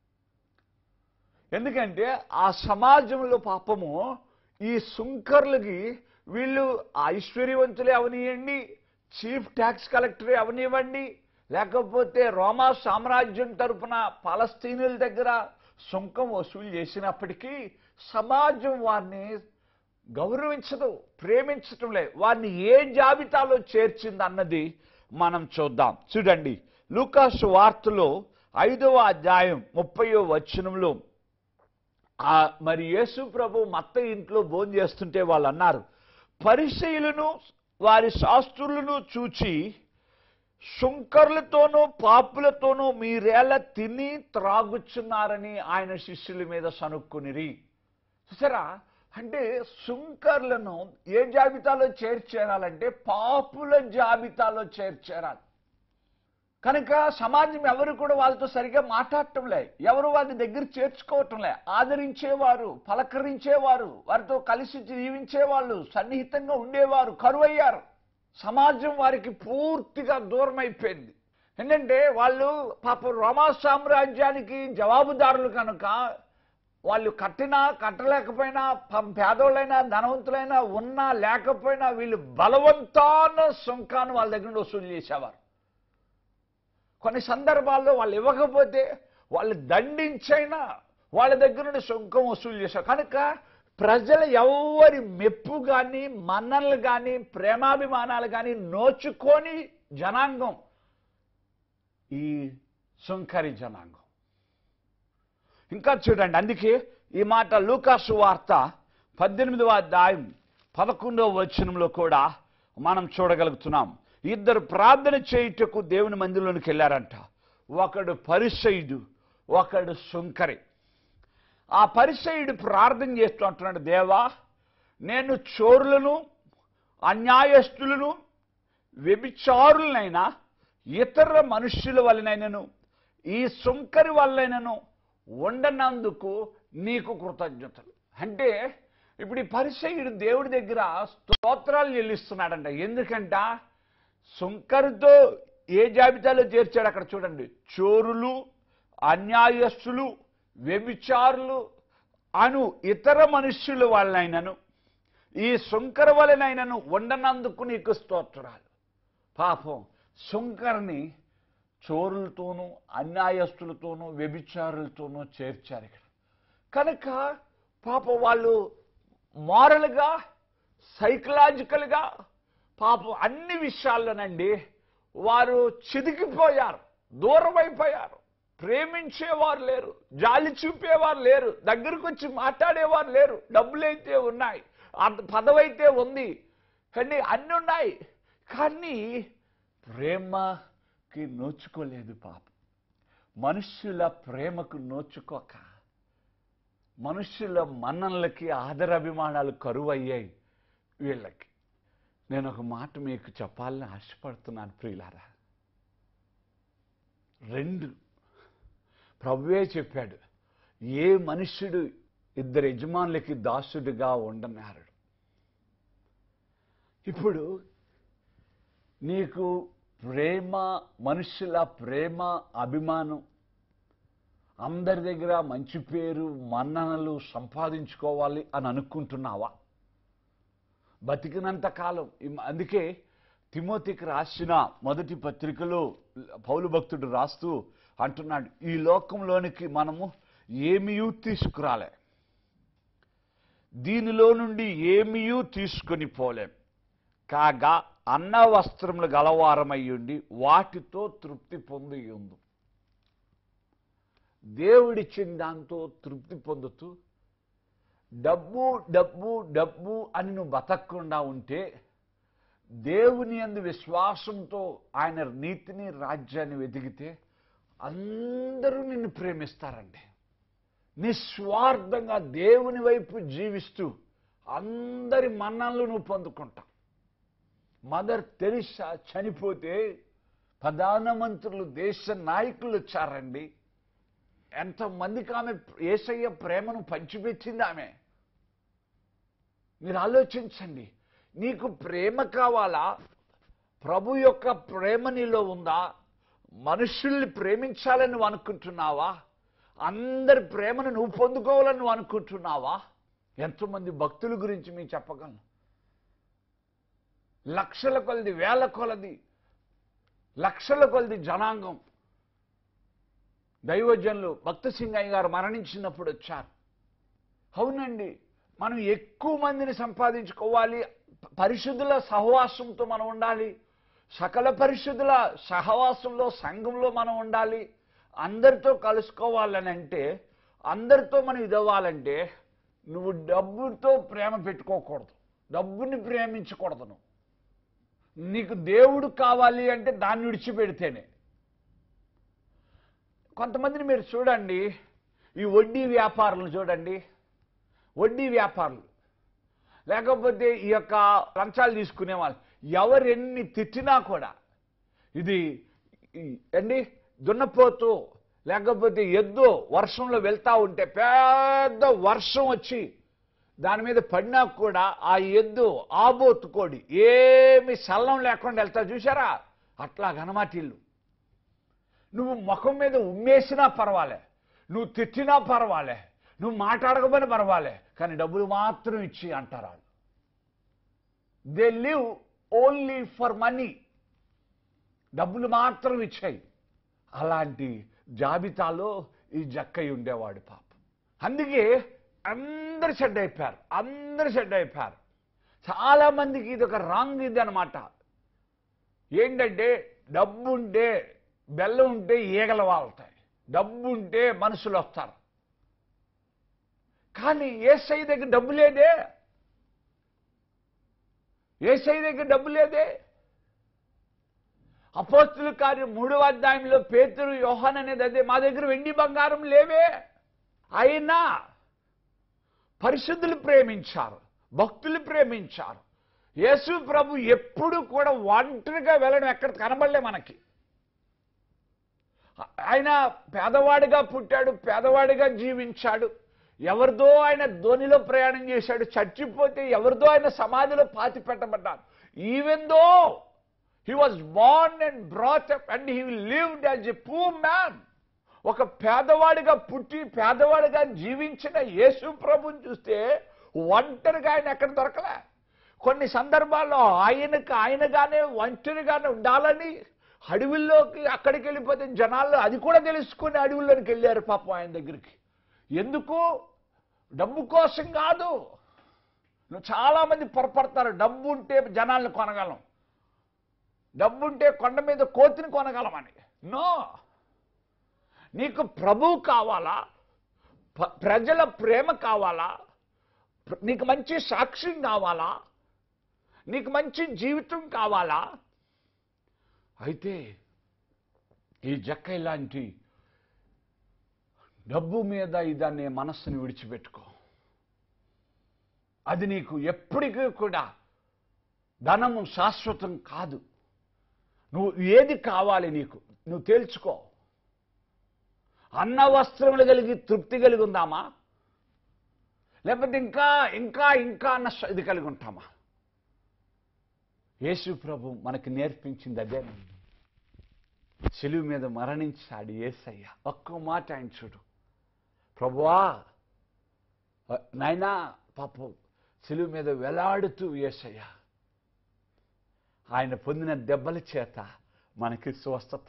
ఎందుకంటే ఆ సమాజంలో పాపము ఈ సుంకర్లకి వీళ్ళు ఐశ్వర్యవంతులే అవనియండి చీఫ్ ట్యాక్స్ కలెక్టరే అవనివ్వండి లేకపోతే రోమా సామ్రాజ్యం తరపున పాలస్తీనుల దగ్గర సుంకం వసూలు చేసినప్పటికీ సమాజం వారిని గౌరవించదు ప్రేమించటం లేదు వారిని ఏ జాబితాలో చేర్చింది అన్నది మనం చూద్దాం చూడండి లూకాసు వార్తలో ఐదవ అధ్యాయం ముప్పయో వచనంలో ఆ మరి యేసు ప్రభు మత్త ఇంట్లో భోజనం చేస్తుంటే వాళ్ళు అన్నారు పరిశీలను వారి శాస్త్రులను చూచి శుంకర్లతోనూ పాపులతోనూ మీరేలా తిని త్రాగుచున్నారని ఆయన శిష్యుల మీద సనుక్కునిరి చూసారా అంటే సుంకర్లను ఏ జాబితాలో చేర్చేరాలంటే పాపుల జాబితాలో చేర్చేరాలి కనుక సమాజం ఎవరు కూడా వాళ్ళతో సరిగా మాట్లాడటంలే ఎవరు వారి దగ్గర చేర్చుకోవటంలే ఆదరించేవారు పలకరించేవారు వారితో కలిసి జీవించేవాళ్ళు సన్నిహితంగా ఉండేవారు కరువయ్యారు సమాజం వారికి పూర్తిగా దూరం అయిపోయింది ఏంటంటే వాళ్ళు పాప రోమా సామ్రాజ్యానికి జవాబుదారులు కనుక వాళ్ళు కట్టినా కట్టలేకపోయినా పం- పేదోళ్ళైనా ధనవంతులైనా ఉన్నా లేకపోయినా వీళ్ళు బలవంతాన సుంకాన్ని వాళ్ళ దగ్గర నుండి వసూలు చేసేవారు కొన్ని సందర్భాల్లో వాళ్ళు ఇవ్వకపోతే వాళ్ళు దండించైనా వాళ్ళ దగ్గర నుండి సుంకం వసూలు చేశారు కనుక ప్రజలు ఎవరి మెప్పు కానీ మన్ననలు కానీ ప్రేమాభిమానాలు కానీ నోచుకొని జనాంగం ఈ సుంకరి జనాంగం ఇంకా చూడండి అందుకే ఈ మాట లూకాసు వార్త పద్దెనిమిదవ అధ్యాయం పదకొండవ వచనంలో కూడా మనం చూడగలుగుతున్నాం ఇద్దరు ప్రార్థన చేయుటకు దేవుని మందిరంలోనికి వెళ్ళారంట ఒకడు పరిసయుడు ఒకడు సుంకరి ఆ పరిసయుడు ప్రార్థన చేస్తూ అంటున్నాడు దేవా నేను చోరులను అన్యాయస్తులను వ్యభిచారులనైనా ఇతర మనుష్యుల వలనైనను ఈ సుంకరి వల్లైనను ఉండనందుకు నీకు కృతజ్ఞతలు అంటే ఇప్పుడు ఈ పరిచయుడు దేవుడి దగ్గర స్తోత్రాలు చెల్లిస్తున్నాడంట ఎందుకంట సుంకరితో ఏ జాబితాలో చేర్చాడు అక్కడ చూడండి చోరులు అన్యాయస్తులు వ్యభిచారులు అను ఇతర మనుష్యుల వలనైనను ఈ సుంకర వలనైనను ఉండనందుకు నీకు స్తోత్రాలు పాపం సుంకర్ని చోరులతోనూ అన్యాయస్తులతోనూ వ్యభిచారులతోనూ చేర్చారు ఇక్కడ కనుక పాపం వాళ్ళు మారల్గా సైకలాజికల్గా పాపం అన్ని విషయాల్లోనండి వారు చిదికిపోయారు దూరం అయిపోయారు ప్రేమించేవారు లేరు జాలి చూపేవారు లేరు దగ్గరకు వచ్చి మాట్లాడేవారు లేరు డబ్బులైతే ఉన్నాయి అంత పదవైతే ఉంది కానీ అన్నీ ఉన్నాయి కానీ ప్రేమకి నోచుకోలేదు పాపం మనుష్యుల ప్రేమకు నోచుకోక మనుష్యుల మన్ననలకి ఆదరాభిమానాలు కరువయ్యాయి వీళ్ళకి నేను ఒక మాట మీకు చెప్పాలని ఆశపడుతున్నాను ప్రియులారా రెండు ప్రభువే చెప్పాడు ఏ మనుష్యుడు ఇద్దరు యజమానులకి దాసుడిగా ఉండనారు ఇప్పుడు నీకు ప్రేమ మనుషుల ప్రేమ అభిమానం అందరి దగ్గర మంచి పేరు మన్ననలు సంపాదించుకోవాలి అని అనుకుంటున్నావా బతికినంత కాలం ఇం- అందుకే తిమోతికి రాసిన మొదటి పత్రికలో పౌలు భక్తుడు రాస్తూ అంటున్నాడు ఈ లోకంలోనికి మనము ఏమీయూ తీసుకురాలే దీనిలో నుండి ఏమీయూ తీసుకొని పోలేం కాగా అన్న వస్త్రములు గలవారమయ్యుండి వాటితో తృప్తి పొంది ఉంది దేవుడిచ్చిన దాంతో తృప్తి పొందుతూ డబ్బు డబ్బు డబ్బు అని నువ్వు బతకకుండా ఉంటే దేవుని అందు విశ్వాసంతో ఆయన నీతిని రాజ్యాన్ని వెతికితే అందరూ నిన్ను ప్రేమిస్తారండి నిస్వార్థంగా దేవుని వైపు జీవిస్తూ అందరి మన్ననలు నువ్వు పొందుకుంటావు మదర్ తెరిసా చనిపోతే ప్రధానమంత్రులు దేశ నాయకులు వచ్చారండి ఎంతమందికి ఆమె ఏసయ్య ప్రేమను పంచిపెట్టింది ఆమె మీరు ఆలోచించండి నీకు ప్రేమ కావాలా ప్రభు యొక్క ప్రేమ నీలో ఉందా మనుషుల్ని ప్రేమించాలని నువ్వు అనుకుంటున్నావా అందరి ప్రేమను నువ్వు పొందుకోవాలని నువ్వు అనుకుంటున్నావా ఎంతోమంది భక్తుల గురించి మీకు చెప్పగలను లక్షల కొలది వేల కొలది లక్షల కొలది జనాంగం దైవజనులు భక్త సింగయ్య గారు మరణించినప్పుడు వచ్చారు అవునండి మనం ఎక్కువ మందిని సంపాదించుకోవాలి పరిశుద్ధుల సహవాసంతో మనం ఉండాలి సకల పరిశుద్ధుల సహవాసంలో సంఘంలో మనం ఉండాలి అందరితో కలుసుకోవాలని అంటే అందరితో మనం ఇదవ్వాలంటే నువ్వు డబ్బుతో ప్రేమ పెట్టుకోకూడదు డబ్బుని ప్రేమించకూడదు నువ్వు నీకు దేవుడు కావాలి అంటే దాన్ని విడిచిపెడితేనే కొంతమందిని మీరు చూడండి ఈ వడ్డీ వ్యాపారులను చూడండి వడ్డీ వ్యాపారులు లేకపోతే ఈ యొక్క లంచాలు తీసుకునే వాళ్ళు ఎవరు ఎన్ని తిట్టినా కూడా ఇది ఈ- అండి దున్నపోతు లేకపోతే ఎద్దు వర్షంలో వెళ్తా ఉంటే పెద్ద వర్షం వచ్చి దాని మీద పడినా కూడా ఆ ఎద్దు ఆబోతుకోడి ఏమి సల్లం లేకుండా వెళ్తా చూసారా అట్లా గనమాట ఇల్లు నువ్వు ముఖం మీద ఉమ్మేసినా పర్వాలే నువ్వు తిట్టినా పర్వాలే నువ్వు మాట్లాడకపోయినా పర్వాలే కానీ డబ్బులు మాత్రం ఇచ్చి అంటారు వాళ్ళు they live only for money డబ్బులు మాత్రం ఇచ్చాయి అలాంటి జాబితాలో ఈ జక్కయ్య ఉండేవాడు పాపం అందుకే అందరు సెడ్ అయిపోయారు అందరు సెడ్ అయిపోయారు చాలా మందికి ఇది ఒక రాంగ్ ఇది అనమాట ఏంటంటే డబ్బు ఉంటే బెల్లం ఉంటే ఈగలు వాళ్తాయి డబ్బు ఉంటే మనుషులు వస్తారు కానీ ఏసై దగ్గర డబ్బు లేదే ఏసై దగ్గర డబ్బు లేదే అపోస్తుల కార్యం మూడవ అధ్యాయంలో పేతురు యోహాన్ అనేది అదే మా దగ్గర వెండి బంగారం లేవే అయినా పరిశుద్ధులు ప్రేమించారు భక్తులు ప్రేమించారు యేసు ప్రభు ఎప్పుడు కూడా ఒంటరిగా వెళ్ళడం ఎక్కడ కనబడలే మనకి ఆయన పేదవాడిగా పుట్టాడు పేదవాడిగా జీవించాడు ఎవరిదో ఆయన ధోనిలో ప్రయాణం చేశాడు చచ్చిపోతే ఎవరిదో ఆయన సమాధిలో పాతి పెట్టబడ్డాడు even though he was born and brought up and he lived as a poor man ఒక పేదవాడిగా పుట్టి పేదవాడిగా జీవించిన యేసు ప్రభుని చూస్తే ఒంటరిగా ఆయన ఎక్కడ దొరకలే కొన్ని సందర్భాల్లో ఆయనకు ఆయనగానే ఒంటరిగానే ఉండాలని అడవుల్లోకి అక్కడికి వెళ్ళిపోతే జనాలు అది కూడా తెలుసుకుని అడవుల్లోకి వెళ్ళారు పాపం ఆయన దగ్గరికి ఎందుకు డబ్బు కోసం కాదు నువ్వు చాలామంది పొరపడతారు డబ్బు ఉంటే జనాలను కొనగలం డబ్బు ఉంటే కొండ మీద కోతిని కొనగలమని నో నీకు ప్రభువు కావాలా ప- ప్రజల ప్రేమ కావాలా ప్ర- నీకు మంచి సాక్ష్యం కావాలా నీకు మంచి జీవితం కావాలా అయితే ఈ జక్క లాంటి డబ్బు మీద ఇదనే మనస్సుని విడిచిపెట్టుకో అది నీకు ఎప్పటికీ కూడా ధనము శాశ్వతం కాదు నువ్వు ఏది కావాలి నీకు నువ్వు తేల్చుకో అన్న వస్త్రములు కలిగి తృప్తి కలిగి ఉందామా లేకపోతే ఇంకా ఇంకా ఇంకా అన్న స- ఇది కలిగి ఉంటామా యేసు ప్రభు మనకి నేర్పించింది అదేనండి సిలువు మీద మరణించాడు ఏసయ్య ఒక్క మాట ఆయన చూడు ప్రభువా అ, నాయనా పాపం సిలువు మీద వేలాడుతూ ఏసయ్య ఆయన పొందిన దెబ్బల చేత మనకి స్వస్థత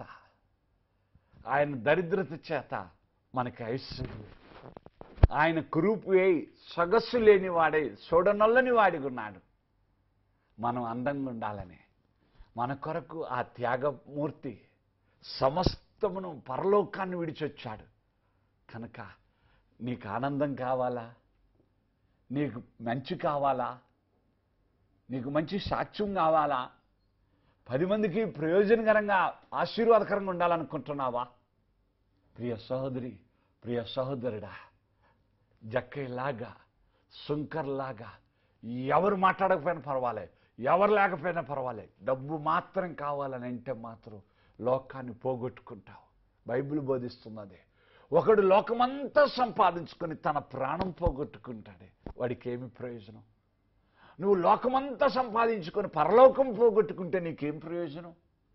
ఆయన దరిద్రత చేత మనకి ఐశ్వర్యం ఆయన కురూపు వేయి సొగస్సు లేని వాడై చూడనొల్లని వాడిగా ఉన్నాడు మనం అందంగా ఉండాలని మన కొరకు ఆ త్యాగమూర్తి సమస్తమును పరలోకాన్ని విడిచొచ్చాడు కనుక నీకు ఆనందం కావాలా నీకు మంచి కావాలా నీకు మంచి సాక్ష్యం కావాలా పది మందికి ప్రయోజనకరంగా ఆశీర్వాదకరంగా ఉండాలనుకుంటున్నావా ప్రియ సహోదరి ప్రియ సహోదరుడా జక్కయ్యలాగా శంకర్లాగా ఎవరు మాట్లాడకపోయినా పర్వాలే ఎవరు లేకపోయినా పర్వాలే డబ్బు మాత్రం కావాలని అంటే మాత్రం లోకాన్ని పోగొట్టుకుంటావు బైబిల్ బోధిస్తున్నది ఒకడు లోకమంతా సంపాదించుకొని తన ప్రాణం పోగొట్టుకుంటాడే వాడికి ఏమి ప్రయోజనం నువ్వు లోకమంతా సంపాదించుకొని పరలోకం పోగొట్టుకుంటే నీకేం ప్రయోజనం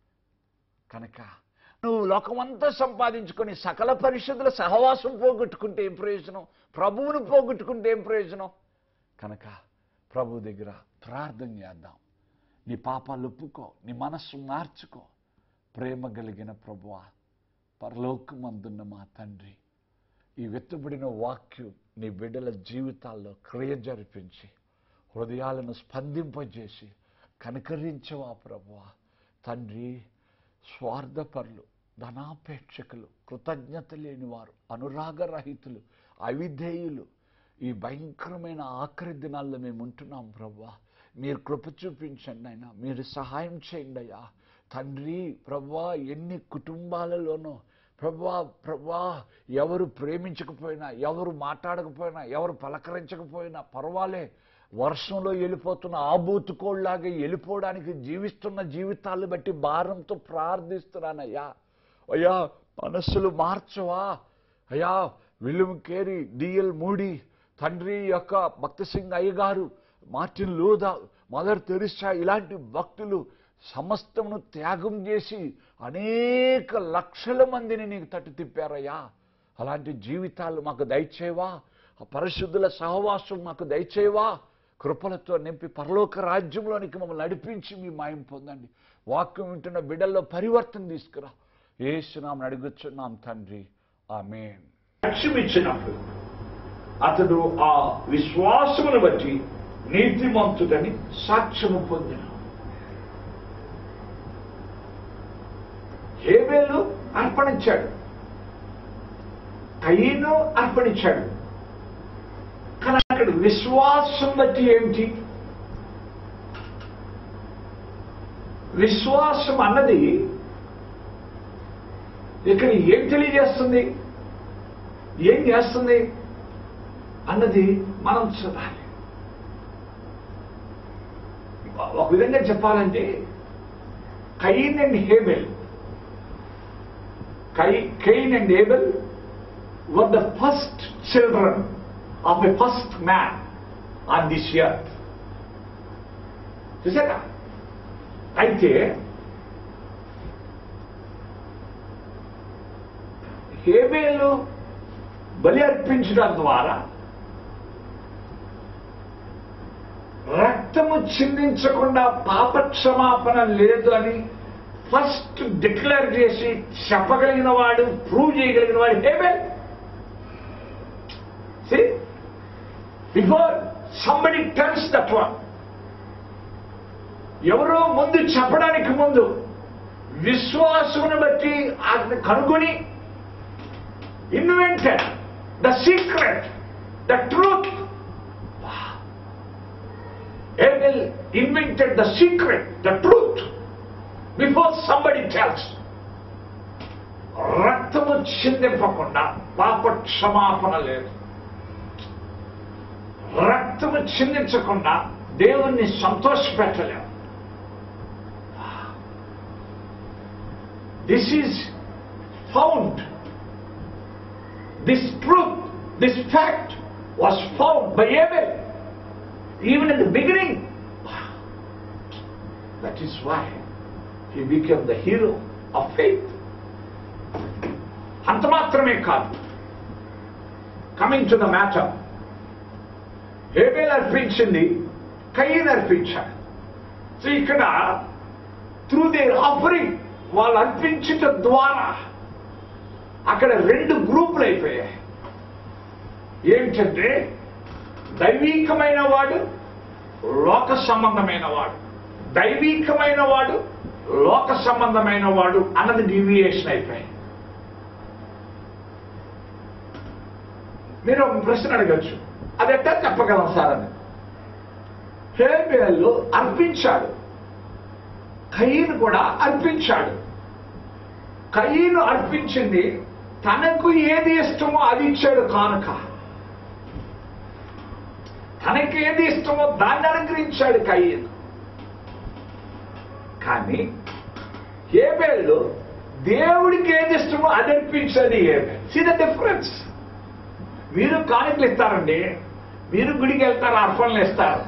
కనుక నువ్వు లోకమంతా సంపాదించుకొని సకల పరిషత్తుల సహవాసం పోగొట్టుకుంటే ఏం ప్రయోజనం ప్రభువును పోగొట్టుకుంటే ఏం ప్రయోజనం కనుక ప్రభు దగ్గర ప్రార్థన చేద్దాం నీ పాపాలు ఒప్పుకో నీ మనస్సు మార్చుకో ప్రేమ కలిగిన ప్రభువా పరలోకమందున్న మా తండ్రి ఈ వెతుబడిన వాక్యం నీ బిడ్డల జీవితాల్లో క్రియ జరిపించి హృదయాలను స్పందింపజేసి కనికరించవా ప్రభువా తండ్రి స్వార్థపరులు ధనాపేక్షకులు కృతజ్ఞత లేనివారు అనురాగరహితులు అవిధేయులు ఈ భయంకరమైన ఆఖరి దినాల్లో మేము ఉంటున్నాం ప్రభా మీరు కృప చూపించండి అయినా మీరు సహాయం చేయండి అయ్యా తండ్రి ప్రభా ఎన్ని కుటుంబాలలోనూ ప్రభా ప్రభా ఎవరు ప్రేమించకపోయినా ఎవరు మాట్లాడకపోయినా ఎవరు పలకరించకపోయినా పర్వాలే వర్షంలో వెళ్ళిపోతున్న ఆబూతుకోళ్ళలాగా వెళ్ళిపోవడానికి జీవిస్తున్న జీవితాలు బట్టి భారంతో ప్రార్థిస్తున్నానయ్యా అయ్యా మనస్సులు మార్చవా అయ్యా విలియం కేరి డిఎల్ మూడి తండ్రి యొక్క భక్త సింగ్ అయ్యగారు మార్టిన్ లూదా మదర్ తెరిసా ఇలాంటి భక్తులు సమస్తమును త్యాగం చేసి అనేక లక్షల మందిని నీకు తట్టు తిప్పారయ్యా అలాంటి జీవితాలు మాకు దయచేవా ఆ పరిశుద్ధుల సహవాసం మాకు దయచేవా కృపలతో నింపి పరలోక రాజ్యంలోనికి మమ్మల్ని నడిపించి మీ మాయం పొందండి వాక్యం వింటున్న బిడ్డల్లో పరివర్తన తీసుకురా ఏసునామని అడుగుచున్నాం తండ్రి ఆమెన్ సాక్ష్యం ఇచ్చినప్పుడు అతడు ఆ విశ్వాసమును బట్టి నీతిమంతుడని సాక్ష్యము పొందిన హేబేలు అర్పణించాడు కయ్యను అర్పణించాడు కానీ అక్కడ విశ్వాసం బట్టి ఏమిటి విశ్వాసం అన్నది ఇక్కడ ఏం తెలియజేస్తుంది ఏం చేస్తుంది అన్నది మనం చూడాలి ఒక విధంగా చెప్పాలంటే కైన్ అండ్ హేబెల్ కై Cain and Abel were the first children of a first man on this year చూసారా అయితే హేబేలు బలి అర్పించడం ద్వారా రక్తము చిందించకుండా పాప క్షమాపణ లేదు అని ఫస్ట్ డిక్లేర్ చేసి చెప్పగలిగిన వాడు ప్రూవ్ చేయగలిగిన వాడు Abel before somebody tells that one ఎవరో ముందు చెప్పడానికి ముందు విశ్వాసమును బట్టి ఆయన కనుగొని invented the secret the truth Abel invented the secret the truth before somebody tells రక్తము చిందింపకుండా పాప క్షమాపణ లేదు రక్తము చిందించకుండా దేవుణ్ణి సంతోషపెట్టలేము this is found this truth this fact was found by Abel even in the beginning that is why he became the hero of faith అంత మాత్రమే కాదు coming to the matter Abel అర్పించింది కయ్యను అర్పించాడు సో ఇక్కడ త్రూ దేర్ ఆఫరింగ్ వాళ్ళు అర్పించట ద్వారా అక్కడ రెండు గ్రూపులు అయిపోయాయి ఏమిటంటే దైవీకమైన వాడు లోక సంబంధమైన వాడు దైవీకమైన వాడు లోక సంబంధమైన వాడు అన్నది డీవియేషన్ అయిపోయాయి మీరు ఒక ప్రశ్న అడగచ్చు అది ఎట్టా చెప్పగలం సార్ అని హేబేలు అర్పించాడు కయ్యను కూడా అర్పించాడు కయ్యను అర్పించింది తనకు ఏది ఇష్టమో అది ఇచ్చాడు కానుక తనకి ఏది ఇష్టమో దాన్ని అనుగ్రహించాడు కయ్యను కానీ ఏబేళ్ళు దేవుడికి ఏది ఇష్టమో అది అర్పించాడు ఏబేల్ సీ ద డిఫరెన్స్ మీరు కానుకలు ఇస్తారండి మీరు గుడికి వెళ్తారు అర్పణలు ఇస్తారు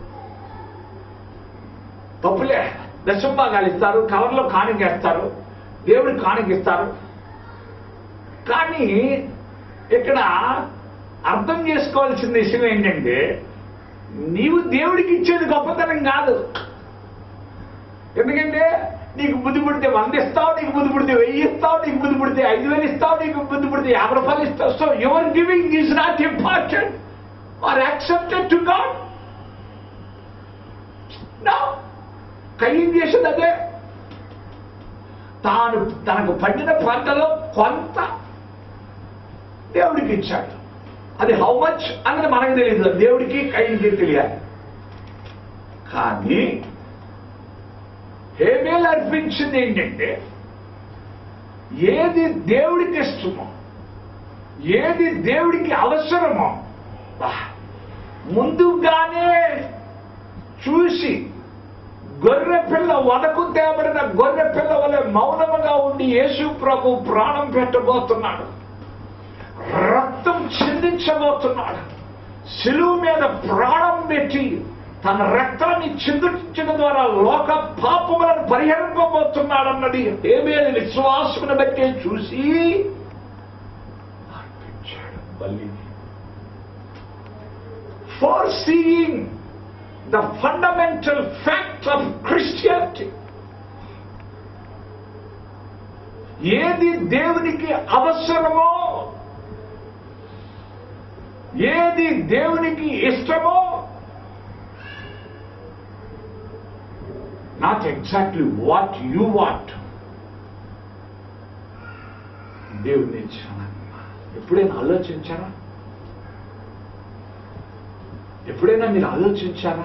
తప్పులే దశంభాగాలు ఇస్తారు కవర్లో కానుక వేస్తారు దేవుడికి కానుక ఇస్తారు కానీ ఇక్కడ అర్థం చేసుకోవాల్సిన విషయం ఏంటంటే నీవు దేవుడికి ఇచ్చేది గొప్పతనం కాదు ఎందుకంటే నీకు బుద్ధి పుడితే వంద ఇస్తావు నీకు బుద్ధి పుడితే వెయ్యి ఇస్తావు నీకు బుద్ధి పుడితే ఐదు వేలు ఇస్తావు నీకు బుద్ధి పుడితే యాభై రూపాయలు ఇస్తావు so your giving is not important or accepted to God నా కయ్యం చేసేది అదే తాను తనకు పండిన పంటలో కొంత దేవుడికి ఇచ్చాడు అది హౌ మచ్ అన్నది మనకు తెలియదు దేవుడికి కయ్యకి తెలియాలి కానీ హేబేలు అర్పించింది ఏంటంటే ఏది దేవుడికి ఇష్టమో ఏది దేవుడికి అవసరమో బా, ముందుగానే చూసి గొర్రె పిల్ల వదకు తేబడిన గొర్రె పిల్ల వలె మౌనముగా ఉండి యేసు ప్రభు ప్రాణం పెట్టబోతున్నాడు రక్తం చిందించబోతున్నాడు శిలువు మీద ప్రాణం పెట్టి తన రక్తాన్ని చిందించడం ద్వారా లోక పాపములను పరిహరింపబోతున్నాడన్నది ఏమేమి విశ్వాసమును బట్టి చూసి అర్పించాడు బలిని for seeing the fundamental fact of Christianity ఏది దేవునికి అవసరమో ఏది దేవునికి ఇష్టమో not exactly what you want దేవుని ఇచ్చాను ఎప్పుడైనా ఆలోచించారా ఎప్పుడైనా మీరు ఆలోచించారా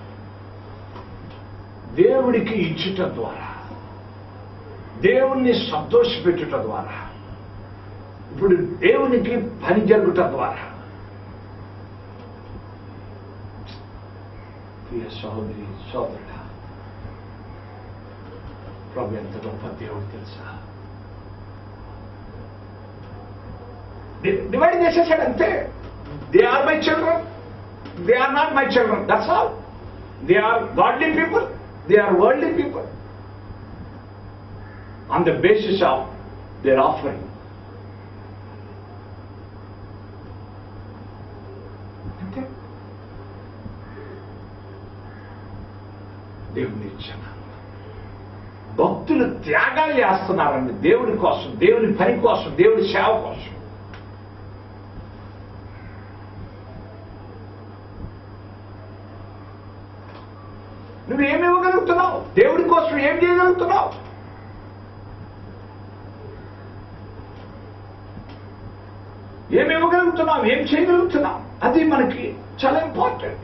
దేవుడికి ఇచ్చుట ద్వారా దేవుణ్ణి సంతోషపెట్టుట ద్వారా ఇప్పుడు దేవునికి పని జరుగుట ద్వారా ప్రియ సహోదరి సోదరుడ ప్రభు ఎంత గొప్ప దేవుడు తెలుసా డివైడ్ చేసేసాడు అంతే they are my children they are not my children that's all they are godly people they are worldly people on the basis of their offering అంతే దేవుని ఇచ్చాను భక్తులు త్యాగాలు చేస్తున్నారండి దేవుడి కోసం దేవుని పని కోసం దేవుడి సేవ కోసం నువ్వేమి ఇవ్వగలుగుతున్నావు దేవుడి కోసం ఏం చేయగలుగుతున్నావు ఏమి ఇవ్వగలుగుతున్నావు ఏం చేయగలుగుతున్నావు అది మనకి చాలా ఇంపార్టెంట్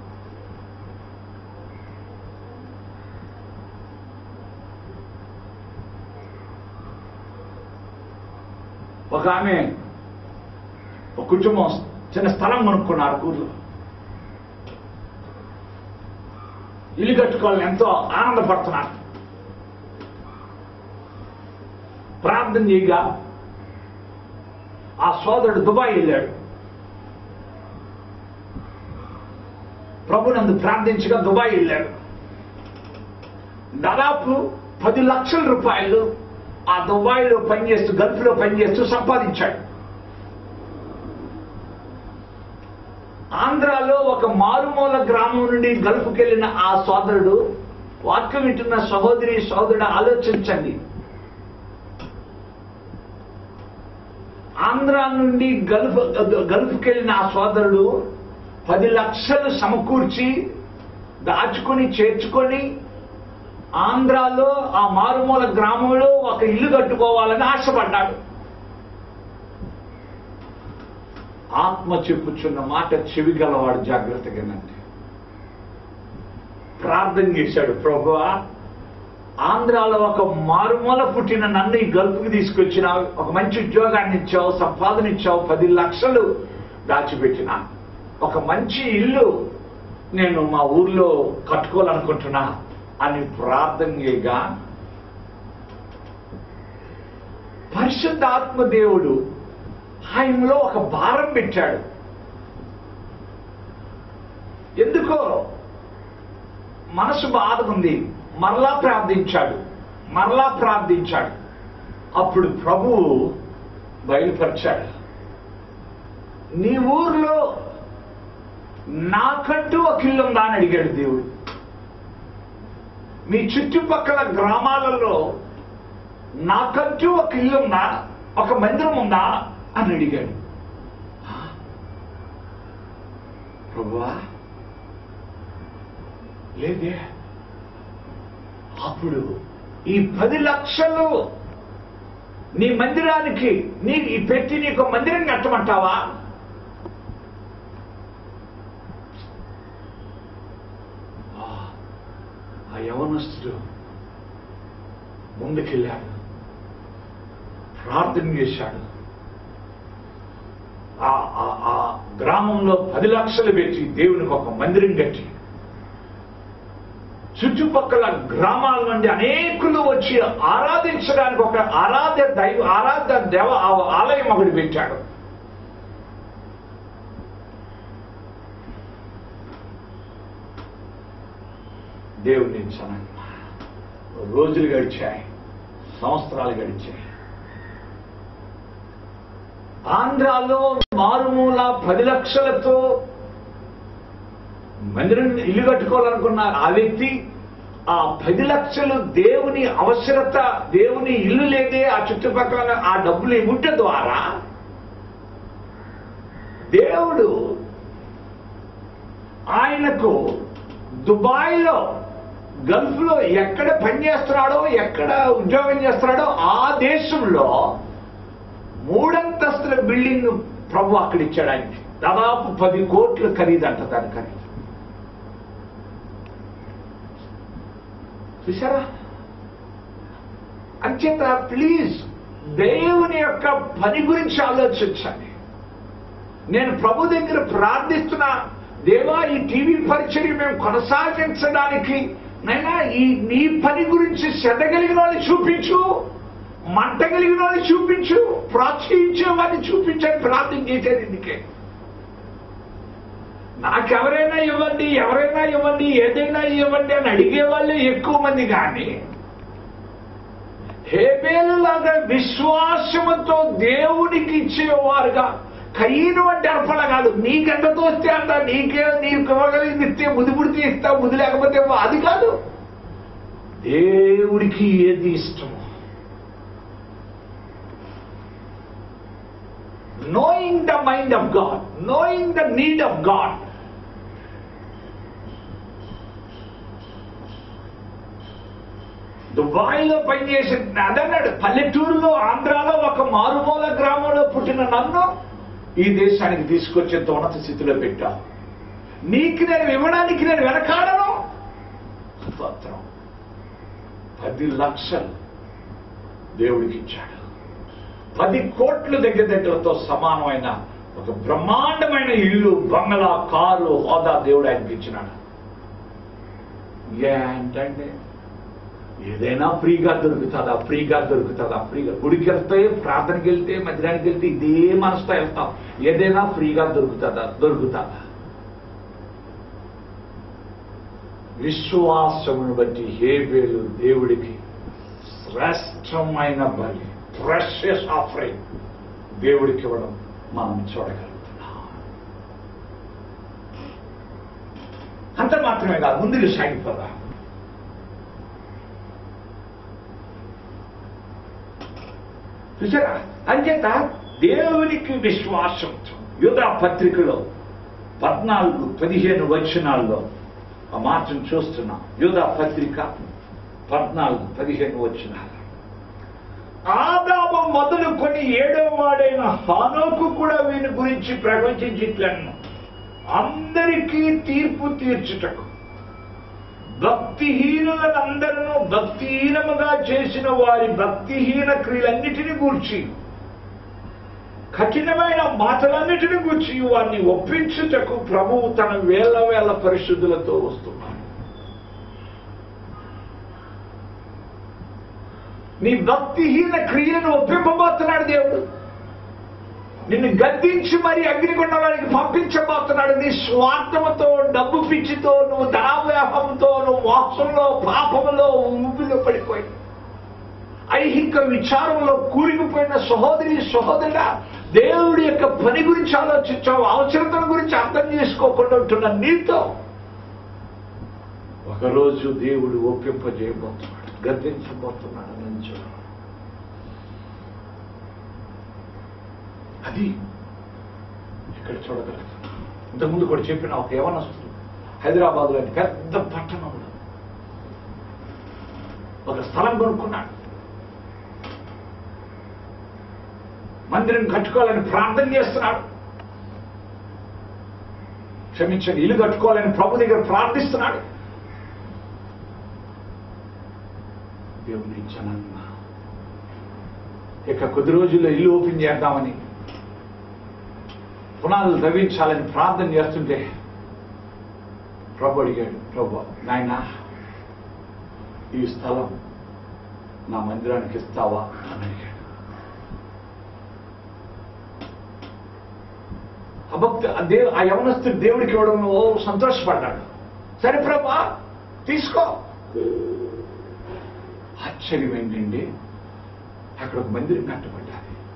ఒక ఆమె ఒక కుటుంబం చిన్న స్థలం కొనుక్కున్నారు ఊర్లో ఇల్లు కట్టుకోవాలని ఎంతో ఆనందపడుతున్నారు ప్రార్థన చేయగా ఆ సోదరుడు దుబాయ్ వెళ్ళాడు ప్రభునందు ప్రార్థించగా దుబాయ్ వెళ్ళాడు దాదాపు పది లక్షల రూపాయలు ఆ దుబాయ్లో పనిచేస్తూ గల్ఫ్లో పనిచేస్తూ సంపాదించాడు ఆంధ్రాలో ఒక మారుమూల గ్రామం నుండి గల్ఫ్కి వెళ్ళిన ఆ సోదరుడు వాక్యం వింటున్న సహోదరి సోదరుడు ఆలోచించండి ఆంధ్ర నుండి గల్ఫ్ గల్ఫ్కి వెళ్ళిన ఆ సోదరుడు పది లక్షలు సమకూర్చి దాచుకొని చేర్చుకొని ఆంధ్రాలో ఆ మారుమూల గ్రామంలో ఒక ఇల్లు కట్టుకోవాలని ఆశపడ్డాడు ఆత్మ చెప్పుచున్న మాట చెవి గలవాడు జాగ్రత్తగానండి ప్రార్థన చేశాడు ప్రభువా ఆంధ్రాలో ఒక మారుమూల పుట్టిన నన్ను ఈ గల్పుకి తీసుకొచ్చిన ఒక మంచి ఉద్యోగాన్ని ఇచ్చావు సంపాదన ఇచ్చావు పది లక్షలు దాచిపెట్టిన ఒక మంచి ఇల్లు నేను మా ఊర్లో కట్టుకోవాలనుకుంటున్నా అని ప్రార్థన చేయగా పరిశుద్ధ ఆత్మదేవుడు ఆయనలో ఒక భారం పెట్టాడు ఎందుకో మనసు బాధకుంది మరలా ప్రార్థించాడు మరలా ప్రార్థించాడు అప్పుడు ప్రభువు బయలుపరిచాడు నీ ఊర్లో నాకంటూ ఒక ఇల్లు ఉందా అని అడిగాడు దేవుడు మీ చుట్టుపక్కల గ్రామాలలో నాకంటూ ఒక ఇల్లు ఉందా ఒక మందిరం ఉందా అని అడిగాడు ప్రభువా లేదే అప్పుడు ఈ పది లక్షలు నీ మందిరానికి నీ ఈ పెట్టి నీకు మందిరం కట్టమంటావా ఆ, ఆ యవనస్తుడు ముందుకెళ్ళాడు ప్రార్థన చేశాడు ఆ ఆ- ఆ గ్రామంలో పది లక్షలు పెట్టి దేవునికి ఒక మందిరం కట్టి చుట్టుపక్కల గ్రామాల నుండి అనేకులు వచ్చి ఆరాధించడానికి ఒక ఆరాధ్య దైవ ఆరాధ్య దేవ ఆ- ఆలయం ఒకటి పెట్టాడు దేవుని చనం రోజులు గడిచాయి సంవత్సరాలు గడిచాయి ఆంధ్రాలో మారుమూల పది లక్షలతో మందిరం ఇల్లు కట్టుకోవాలనుకున్న ఆ వ్యక్తి ఆ పది లక్షలు దేవుని అవసరత దేవుని ఇల్లు లేదే ఆ చుట్టుపక్కల ఆ డబ్బులు ఇవ్వట ద్వారా దేవుడు ఆయనకు దుబాయ్లో గల్ఫ్లో ఎక్కడ పని చేస్తున్నాడో ఎక్కడ ఉద్యోగం చేస్తున్నాడో ఆ దేశంలో మూడంతస్తుల బిల్డింగ్ ప్రభు అక్కడ ఇచ్చాడు ఆయనకి దాదాపు పది కోట్ల ఖరీదంట దాని ఖరీదు చూసారా అంచేత ప్లీజ్ దేవుని యొక్క పని గురించి ఆలోచించండి నేను ప్రభు దగ్గర ప్రార్థిస్తున్నా దేవా ఈ టీవీ పరిచర్య మేము కొనసాగించడానికి నైనా ఈ నీ పని గురించి శ్రద్ధ కలిగిన వాళ్ళని చూపించు మంట కలిగిన వాళ్ళని చూపించు ప్రోత్సహించే వారిని చూపించని ప్రార్థన చేసేది ఇందుకే నాకెవరైనా ఇవ్వండి ఎవరైనా ఇవ్వండి ఏదైనా ఇవ్వండి అని అడిగే వాళ్ళే ఎక్కువ మంది కానీ హేబేలులాగా విశ్వాసముతో దేవునికి ఇచ్చేవారుగా కయ్యను అంటే అర్పణ కాదు నీకెంత తోస్తే అంత నీకే నీకు ఇవ్వగలిగింది ఇస్తే ముది పుడితే ఇస్తా ముది లేకపోతే ఇవ్వ. అది కాదు దేవుడికి ఏది ఇష్టమో knowing the mind of God, knowing the need of God. దుబాయ్లో పనిచేసి అదన్నాడు పల్లెటూరులో ఆంధ్రాలో ఒక మారుమూల గ్రామంలో పుట్టిన నన్ను ఈ దేశానికి తీసుకొచ్చేంత ఉన్నత స్థితిలో పెట్టా నీకు నేను ఇవ్వడానికి నేను వెనకాడను స్తోత్రం పది లక్షలు దేవుడికి ఇచ్చాడు పది కోట్ల దగ్గర దగ్గరతో సమానమైన ఒక బ్రహ్మాండమైన ఇల్లు బంగళా కారు హోదా దేవుడు ఆయనకి ఇచ్చినాడు ఏంటంటే ఏదైనా ఫ్రీగా దొరుకుతుందా ఫ్రీగా దొరుకుతుందా ఫ్రీగా గుడికి వెళ్తే ప్రార్థనకి వెళ్తే మధ్యాహ్నానికి వెళ్తే ఇదే మనసుతో వెళ్తాం ఏదైనా ఫ్రీగా దొరుకుతుందా దొరుకుతుందా విశ్వాసమును బట్టి హేబేలు దేవుడికి శ్రేష్టమైన బలి ప్రెషియస్ ఆఫరింగ్ దేవుడికి ఇవ్వడం మనం చూడగలుగుతున్నాం అంత మాత్రమే కాదు ముందుకు సాగిపోదా చూసారా అంచేత దేవునికి విశ్వాసంతో యుధ పత్రికలో పద్నాలుగు పదిహేను వచనాల్లో ఆ మాటను చూస్తున్నాం యుధ పత్రిక పద్నాలుగు పదిహేను వచనాలు ఆదాము మొదలుకొని ఏడవ వాడైన హానోకు కూడా వీని గురించి ప్రవచించిట్లను అందరికీ తీర్పు తీర్చుటకు భక్తిహీనులందరూ భక్తిహీనముగా చేసిన వారి భక్తిహీన క్రియలన్నిటిని గూర్చి కఠినమైన మాటలన్నిటిని గూర్చి వారిని ఒప్పించుటకు ప్రభువు తన వేల వేల పరిశుద్ధులతో వస్తున్నాడు నీ భక్తిహీన క్రియలను ఒప్పింపబోతున్నాడు దేవుడు నిన్ను గద్దించి మరి అగ్నిగుండంలోనికి పంపించబోతున్నాడు నీ స్వార్థముతో డబ్బు పిచ్చితో నువ్వు ధనావ్యాహంతో నువ్వు మోసంలో పాపములో ఊపిలో పడిపోయి ఐహిక విచారంలో కూలిగిపోయిన సహోదరి సహోదరుడా దేవుడి యొక్క పని గురించి ఆలోచించావు అవసరతల గురించి అర్థం చేసుకోకుండా ఉంటున్న నీతో ఒకరోజు దేవుడు ఒప్పింపజేయబోతున్నాడు గద్దించబోతున్నాడు నుంచి అది ఇక్కడ చూడగలుగుతున్నాం ఇంతకుముందు కూడా చెప్పిన ఒక యవనస్తుడు హైదరాబాద్ లోని పెద్ద పట్టణంలో ఒక స్థలం కొనుక్కున్నాడు మందిరం కట్టుకోవాలని ప్రార్థన చేస్తున్నాడు క్షమించండి ఇల్లు కట్టుకోవాలని ప్రభు దగ్గర ప్రార్థిస్తున్నాడు దేవుని జనన్న ఇక కొద్ది రోజుల్లో ఇల్లు ఓపెన్ చేద్దామని పునాదులు తవ్వించాలని ప్రార్థన చేస్తుంటే ప్రభు అడిగాడు ప్రభు నాయన ఈ స్థలం నా మందిరానికి ఇస్తావా అని అడిగాడు ఆ భక్తి ఆ దేవు ఆ యవనస్తుడు దేవుడికి ఇవ్వడం ఓ సంతోషపడ్డాడు సరే ప్రభా తీసుకో ఆశ్చర్యం ఏంటండి అక్కడ ఒక మందిరం కట్టబడ్డాది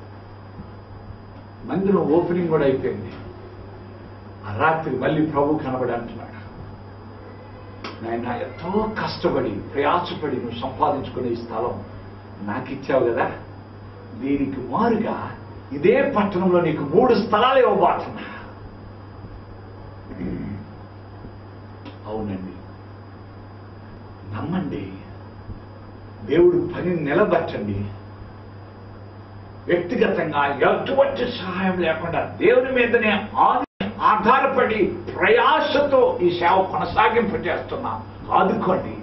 మందిరం ఓపెనింగ్ కూడా అయిపోయింది ఆ రాత్రి మళ్ళీ ప్రభు కనబడి అంటున్నాడు నాయన ఎంతో కష్టపడి ప్రయాసపడి నువ్వు సంపాదించుకునే ఈ స్థలం నాకు ఇచ్చావు కదా దీనికి మారుగా ఇదే పట్టణంలో నీకు మూడు స్థలాలు ఇవ్వబోతున్నా ఉండండి నమ్మండి దేవుడు పని నిలబెట్టండి వ్యక్తిగతంగా ఎటువంటి సహాయం లేకుండా దేవుని మీదనే ఆది- ఆధారపడి ప్రయాసతో ఈ సేవ కొనసాగింపు చేస్తున్నాం ఆదుకోండి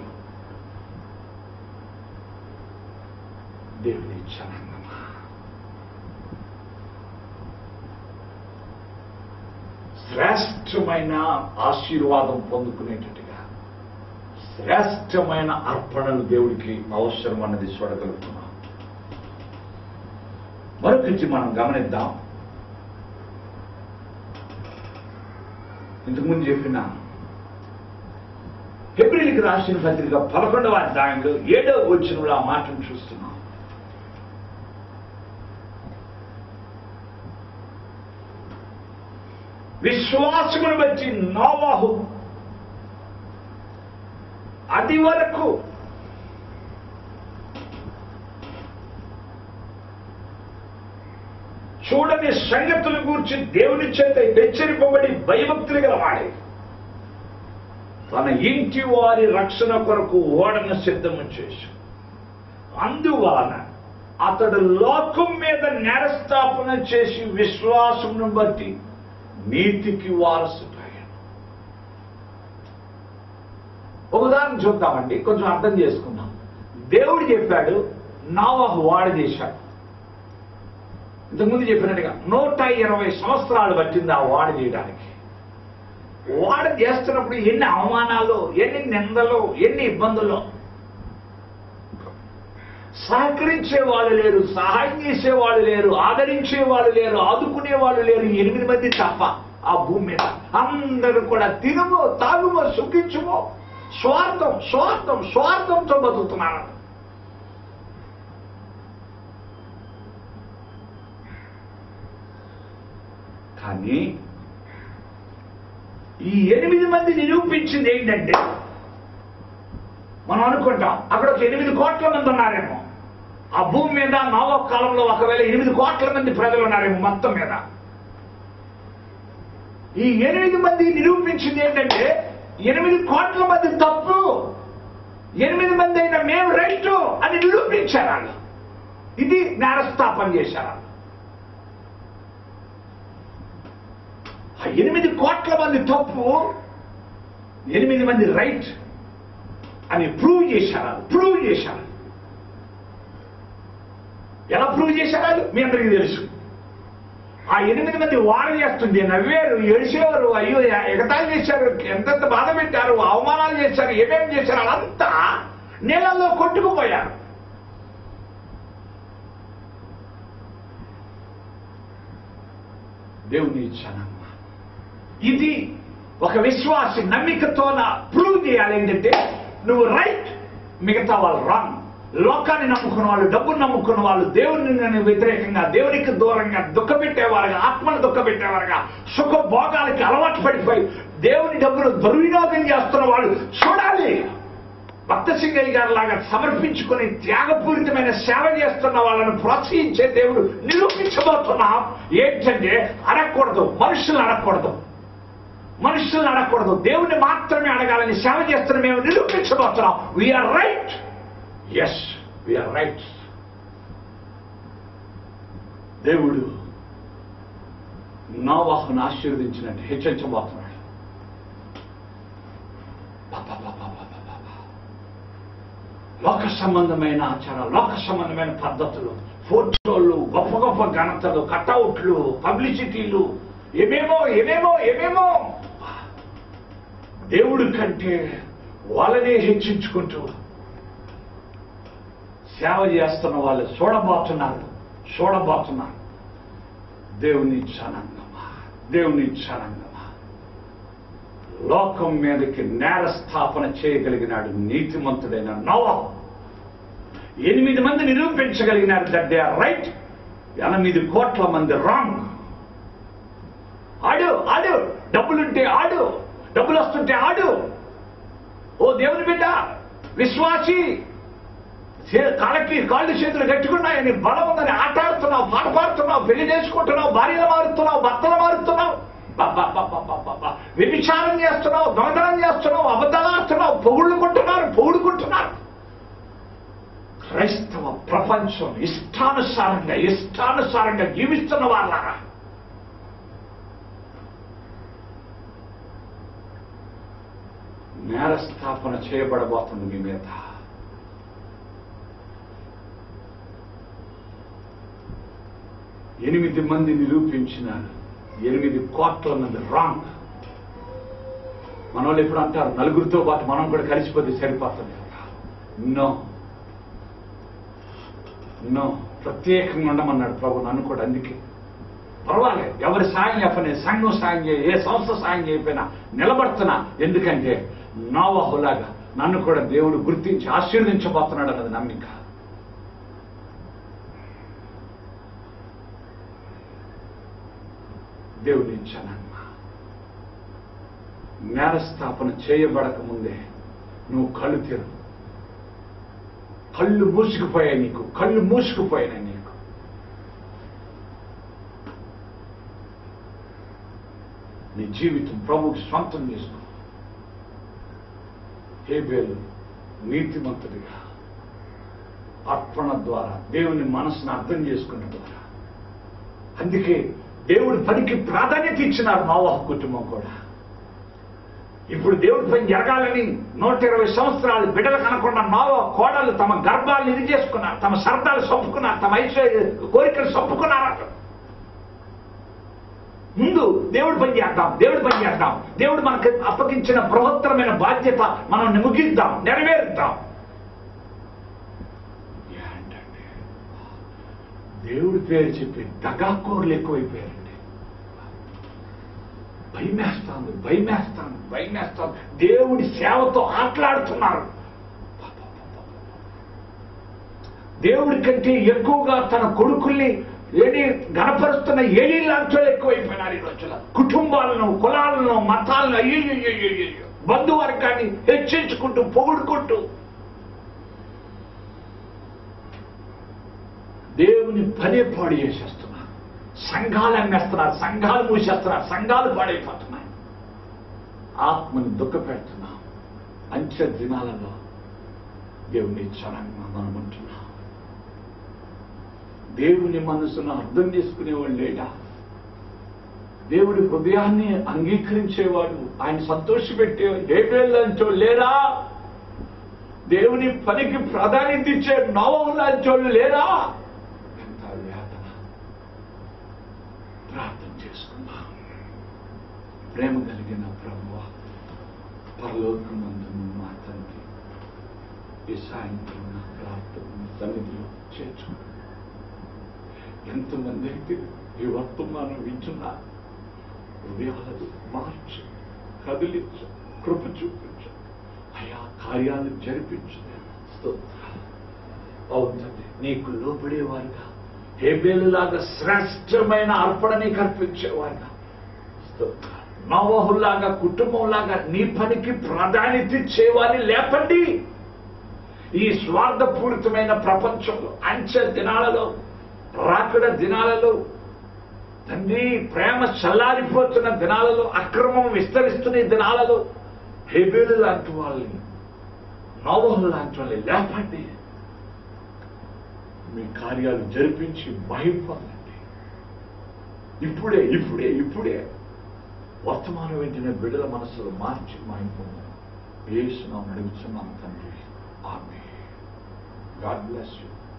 దేవుని జనాంగమా శ్రేష్టమైన ఆశీర్వాదం పొందుకునేటట్టుగా శ్రేష్టమైన అర్పణలు దేవుడికి అవసరం అన్నది చూడగలుగుతున్నాం మరొకటి మనం గమనిద్దాం ఇంతకుముందు చెప్పిన ఫిబ్రిల్కి రాసిన పత్రిక పదకొండవ అధ్యాయంలో ఏడవ వచ్చినప్పుడు ఆ మాటను చూస్తున్నాం విశ్వాసమును బట్టి నోవాహు అది వరకు చూడని సంగతుల గురించి దేవుని చేత హెచ్చరింపబడి భయభక్తులు గలవాడే తన ఇంటి వారి రక్షణ కొరకు ఓడను సిద్ధము చేసి అందువలన అతడు లోకం మీద నేరస్థాపన చేసి విశ్వాసమును బట్టి నీతికి వారసుడయ్యాడు ఒక ఉదాహరణ చూద్దామండి కొంచెం అర్థం చేసుకుందాం దేవుడు చెప్పాడు నావాహు వాడ చేశాడు ఇంతకుముందు చెప్పినట్టుగా నూట ఇరవై సంవత్సరాలు పట్టింది ఆ వాడ చేయడానికి వాడ చేస్తున్నప్పుడు ఎన్ని అవమానాలు ఎన్ని నిందలు ఎన్ని ఇబ్బందులు సహకరించే వాళ్ళు లేరు సహాయం చేసే వాళ్ళు లేరు ఆదరించే వాళ్ళు లేరు ఆదుకునే వాళ్ళు లేరు ఎనిమిది మంది తప్ప ఆ భూమి మీద అందరూ కూడా తినుమో తాగుమో సుఖించుమో స్వార్థం స్వార్థం స్వార్థంతో బతుకుతున్నారు కానీ ఈ ఎనిమిది మంది నిరూపించింది ఏంటంటే మనం అనుకుంటాం అక్కడ ఒక ఎనిమిది కోట్ల మంది ఉన్నారేమో ఆ భూమి మీద నవ కాలంలో ఒకవేళ ఎనిమిది కోట్ల మంది ప్రజలు ఉన్నారేమో మొత్తం మీద ఈ ఎనిమిది మంది నిరూపించింది ఏంటంటే ఎనిమిది కోట్ల మంది తప్పు ఎనిమిది మంది అయిన మేము రైట్ అని నిరూపించారు వాళ్ళు ఇది నేరస్థాపన చేశారు వాళ్ళు. ఆ ఎనిమిది కోట్ల మంది తప్పు ఎనిమిది మంది రైట్ అని ప్రూవ్ చేశారు ప్రూవ్ చేశారు ఎలా ప్రూవ్ చేశారు వాళ్ళు? మీ అందరికీ తెలుసు ఆ ఎనిమిది మంది వార చేస్తుంటే నవ్వారు ఏడిసేవారు అయ్యో ఎగతాళి చేశారు ఎంతెంత బాధ పెట్టారు అవమానాలు చేశారు ఏమేమి చేశారు అదంతా నీళ్ళల్లో కొట్టుకుపోయారు దేవుని జనమ్మ ఇది ఒక విశ్వాసి నమ్మికతోన ప్రూవ్ చేయాలి ఏంటంటే నువ్వు రైట్ మిగతా వాళ్ళు రాంగ్ లోకాన్ని నమ్ముకున్న వాళ్ళు డబ్బును నమ్ముకున్న వాళ్ళు దేవుని వ్యతిరేకంగా దేవునికి దూరంగా దుఃఖపెట్టేవారుగా ఆత్మను దుఃఖపెట్టేవారుగా సుఖ భోగాలకి అలవాటు పడిపోయి దేవుని డబ్బును దుర్వినియోగం చేస్తున్న వాళ్ళు చూడాలి భక్త సింగయ్య గారి లాగా సమర్పించుకుని త్యాగపూరితమైన సేవ చేస్తున్న వాళ్ళను ప్రోత్సహించే దేవుడు నిరూపించబోతున్నాం ఏంటంటే అడగకూడదు మనుషులు అడగకూడదు మనుషులను అడగకూడదు దేవుణ్ణి మాత్రమే అడగాలని సేవ చేస్తున్న మేము నిరూపించబోతున్నాం we are right yes we are right దేవుడు నోవాహును ఆశీర్వదించినట్టు హెచ్చరించబోతున్నాడు పాపా, పాపా, పాపా, పాపా. లోక సంబంధమైన ఆచారాలు లోక సంబంధమైన పద్ధతులు ఫోటోలు గొప్ప గొప్ప ఘనతలు కటౌట్లు పబ్లిసిటీలు ఏమేమో ఏమేమో ఏమేమో దేవుడి కంటే వాళ్ళనే హెచ్చించుకుంటూ సేవ చేస్తున్న వాళ్ళు చూడబోతున్నారు చూడబోతున్నారు దేవుని జనాంగమా దేవుని జనాంగమా లోకం మీదకి నేర స్థాపన చేయగలిగినాడు నీతిమంతుడైన నోవా ఎనిమిది మంది నిరూపించగలిగినారు దట్ దే ఆర్ రైట్ ఎనిమిది కోట్ల మంది రాంగ్ ఆడు ఆడు డబ్బులుంటే ఆడు డబ్బులు వస్తుంటే ఆడు ఓ దేవుని బిడ్డ విశ్వాసి చే- కాళ్ళకి కాళ్ళు చేతులు కట్టుకున్నాయని బలం ఉందని ఆట ఆడుతున్నావు పాట పాడుతున్నావు పెళ్లి చేసుకుంటున్నావు భార్యలు మారుతున్నావు భర్తలు మారుతున్నావు బా, బా, బా, బా, బా, బా, బా. వ్యభిచారం చేస్తున్నావు దొంగతనం చేస్తున్నావు అబద్ధాలాడుతున్నావు పొగుడుకుంటున్నారు పొగుడుకుంటున్నారు క్రైస్తవ ప్రపంచం ఇష్టానుసారంగా ఇష్టానుసారంగా జీవిస్తున్న వాళ్ళారా నేరస్థాపన చేయబడబోతుంది మీ మీద ఎనిమిది మంది నిరూపించినారు ఎనిమిది కోట్ల మంది రాంగ్ మన వాళ్ళు ఎప్పుడు అంటారు నలుగురితో పాటు మనం కూడా కలిసిపోతే సరిపోతుంది నో నో ప్రత్యేకంగా ఉండమన్నాడు ప్రభు నన్ను కూడా అందుకే పర్వాలేదు ఎవరి సాయం చెప్పని సంఘం సాయం చేయ ఏ సంస్థ సాయం చేయకపోయినా నిలబడుతున్నా ఎందుకంటే నోవహులాగా నన్ను కూడా దేవుడు గుర్తించి ఆశీర్వదించబోతున్నాడు అన్నది నమ్మిక దేవుని ఇచ్చానమ్మా నేరస్థాపన చేయబడక ముందే నువ్వు కళ్ళు తెరు కళ్ళు మూసుకుపోయాయి నీకు కళ్ళు మూసుకుపోయాయి నీకు నీ జీవితం ప్రభుకి స్వంతం చేసుకో హేబేలు నీతిమంతుడిగా అర్పణ ద్వారా దేవుని మనసును అర్థం చేసుకున్న ద్వారా అందుకే దేవుడి పనికి ప్రాధాన్యత ఇచ్చినారు నోవాహ కుటుంబం కూడా ఇప్పుడు దేవుడి పని జరగాలని నూట ఇరవై సంవత్సరాలు బిడ్డలు కనకుండా నోవ కోడలు తమ గర్భాలు ఇది చేసుకున్నారు తమ సరదాలు చంపుకున్నారు తమ ఐశ్వర్య కోరికలు చంపుకున్నారు ముందు దేవుడి పని చేద్దాం దేవుడి పని చేద్దాం దేవుడు మనకు అప్పగించిన బృహత్తరమైన బాధ్యత మనం ముగిద్దాం నెరవేరుద్దాం ఏంటండి దేవుడి పేరు చెప్పి దగాకోరులు ఎక్కువైపోయారండి భయమేస్తాను భయమేస్తాను భయమేస్తాను దేవుడి సేవతో ఆటలాడుతున్నారు దేవుడి కంటే ఎక్కువగా తన కొడుకుల్ని ఏడి గణపరుస్తున్న ఏడి లాంటి వాళ్ళు ఎక్కువైపోయినారు ఈ రోజుల కుటుంబాలను కులాలను మతాలను అయ్యో బంధువర్గాన్ని హెచ్చించుకుంటూ పొగుడుకుంటూ దేవుని పదే పాడు చేసేస్తున్నారు సంఘాలు అమ్మేస్తున్నారు సంఘాలు మూసేస్తున్నారు సంఘాలు పాడైపోతున్నాయి ఆత్మని దుఃఖపెడుతున్నాం అంచె దినాలలో దేవుని ఇచ్చారని మనం అంటున్నాం దేవుని మనసును అర్థం చేసుకునేవాడు లేడా దేవుడి హృదయాన్ని అంగీకరించేవాడు ఆయన సంతోషపెట్టే హేబేళ్ళంచో లేరా దేవుని పనికి ప్రాధాన్యత ఇచ్చే నవంలాంచోళ్ళు లేరా ఎంత వేదన ప్రార్థన చేసుకుందాం ప్రేమ కలిగిన ప్రభువ పరలోకమందును మా తండ్రి ఈ సాయంత్రం నా ప్రార్థన సన్నిధిలో చేర్చుకున్నాను ఎంతమంది అయితే ఈ వర్తమానం వింటున్నా హృదయాలను మార్చు కదిలించు కృప చూపించు అయా కార్యాలు జరిపించు స్తోత్రాలు అవుతుంది నీకు లోపడేవారుగా హేబేలులాగా శ్రేష్టమైన అర్పణ నీకు అర్పించేవారుగా స్తోత్రాలు నవహుల్లాగా కుటుంబంలాగా నీ పనికి ప్రాధాన్యత ఇచ్చేవారిని లేపండి ఈ స్వార్థపూరితమైన ప్రపంచంలో అంచె దినాలలో రాకడ దినాలలో తండ్రి ప్రేమ చల్లారిపోతున్న దినాలలో అక్రమం విస్తరిస్తున్న ఈ దినాలలో హెబేలు లాంటి వాళ్ళని నోవహు లాంటి వాళ్ళని లేపండి మీ కార్యాలు జరిపించి భయం పొందండి ఇప్పుడే ఇప్పుడే ఇప్పుడే వర్తమానం వెంటనే బిడ్డల మనసులో మార్చి భయం పొందండి ఏసునామం అడుగుతున్నాం తండ్రి ఆమె గాడ్ బ్లెస్ యూ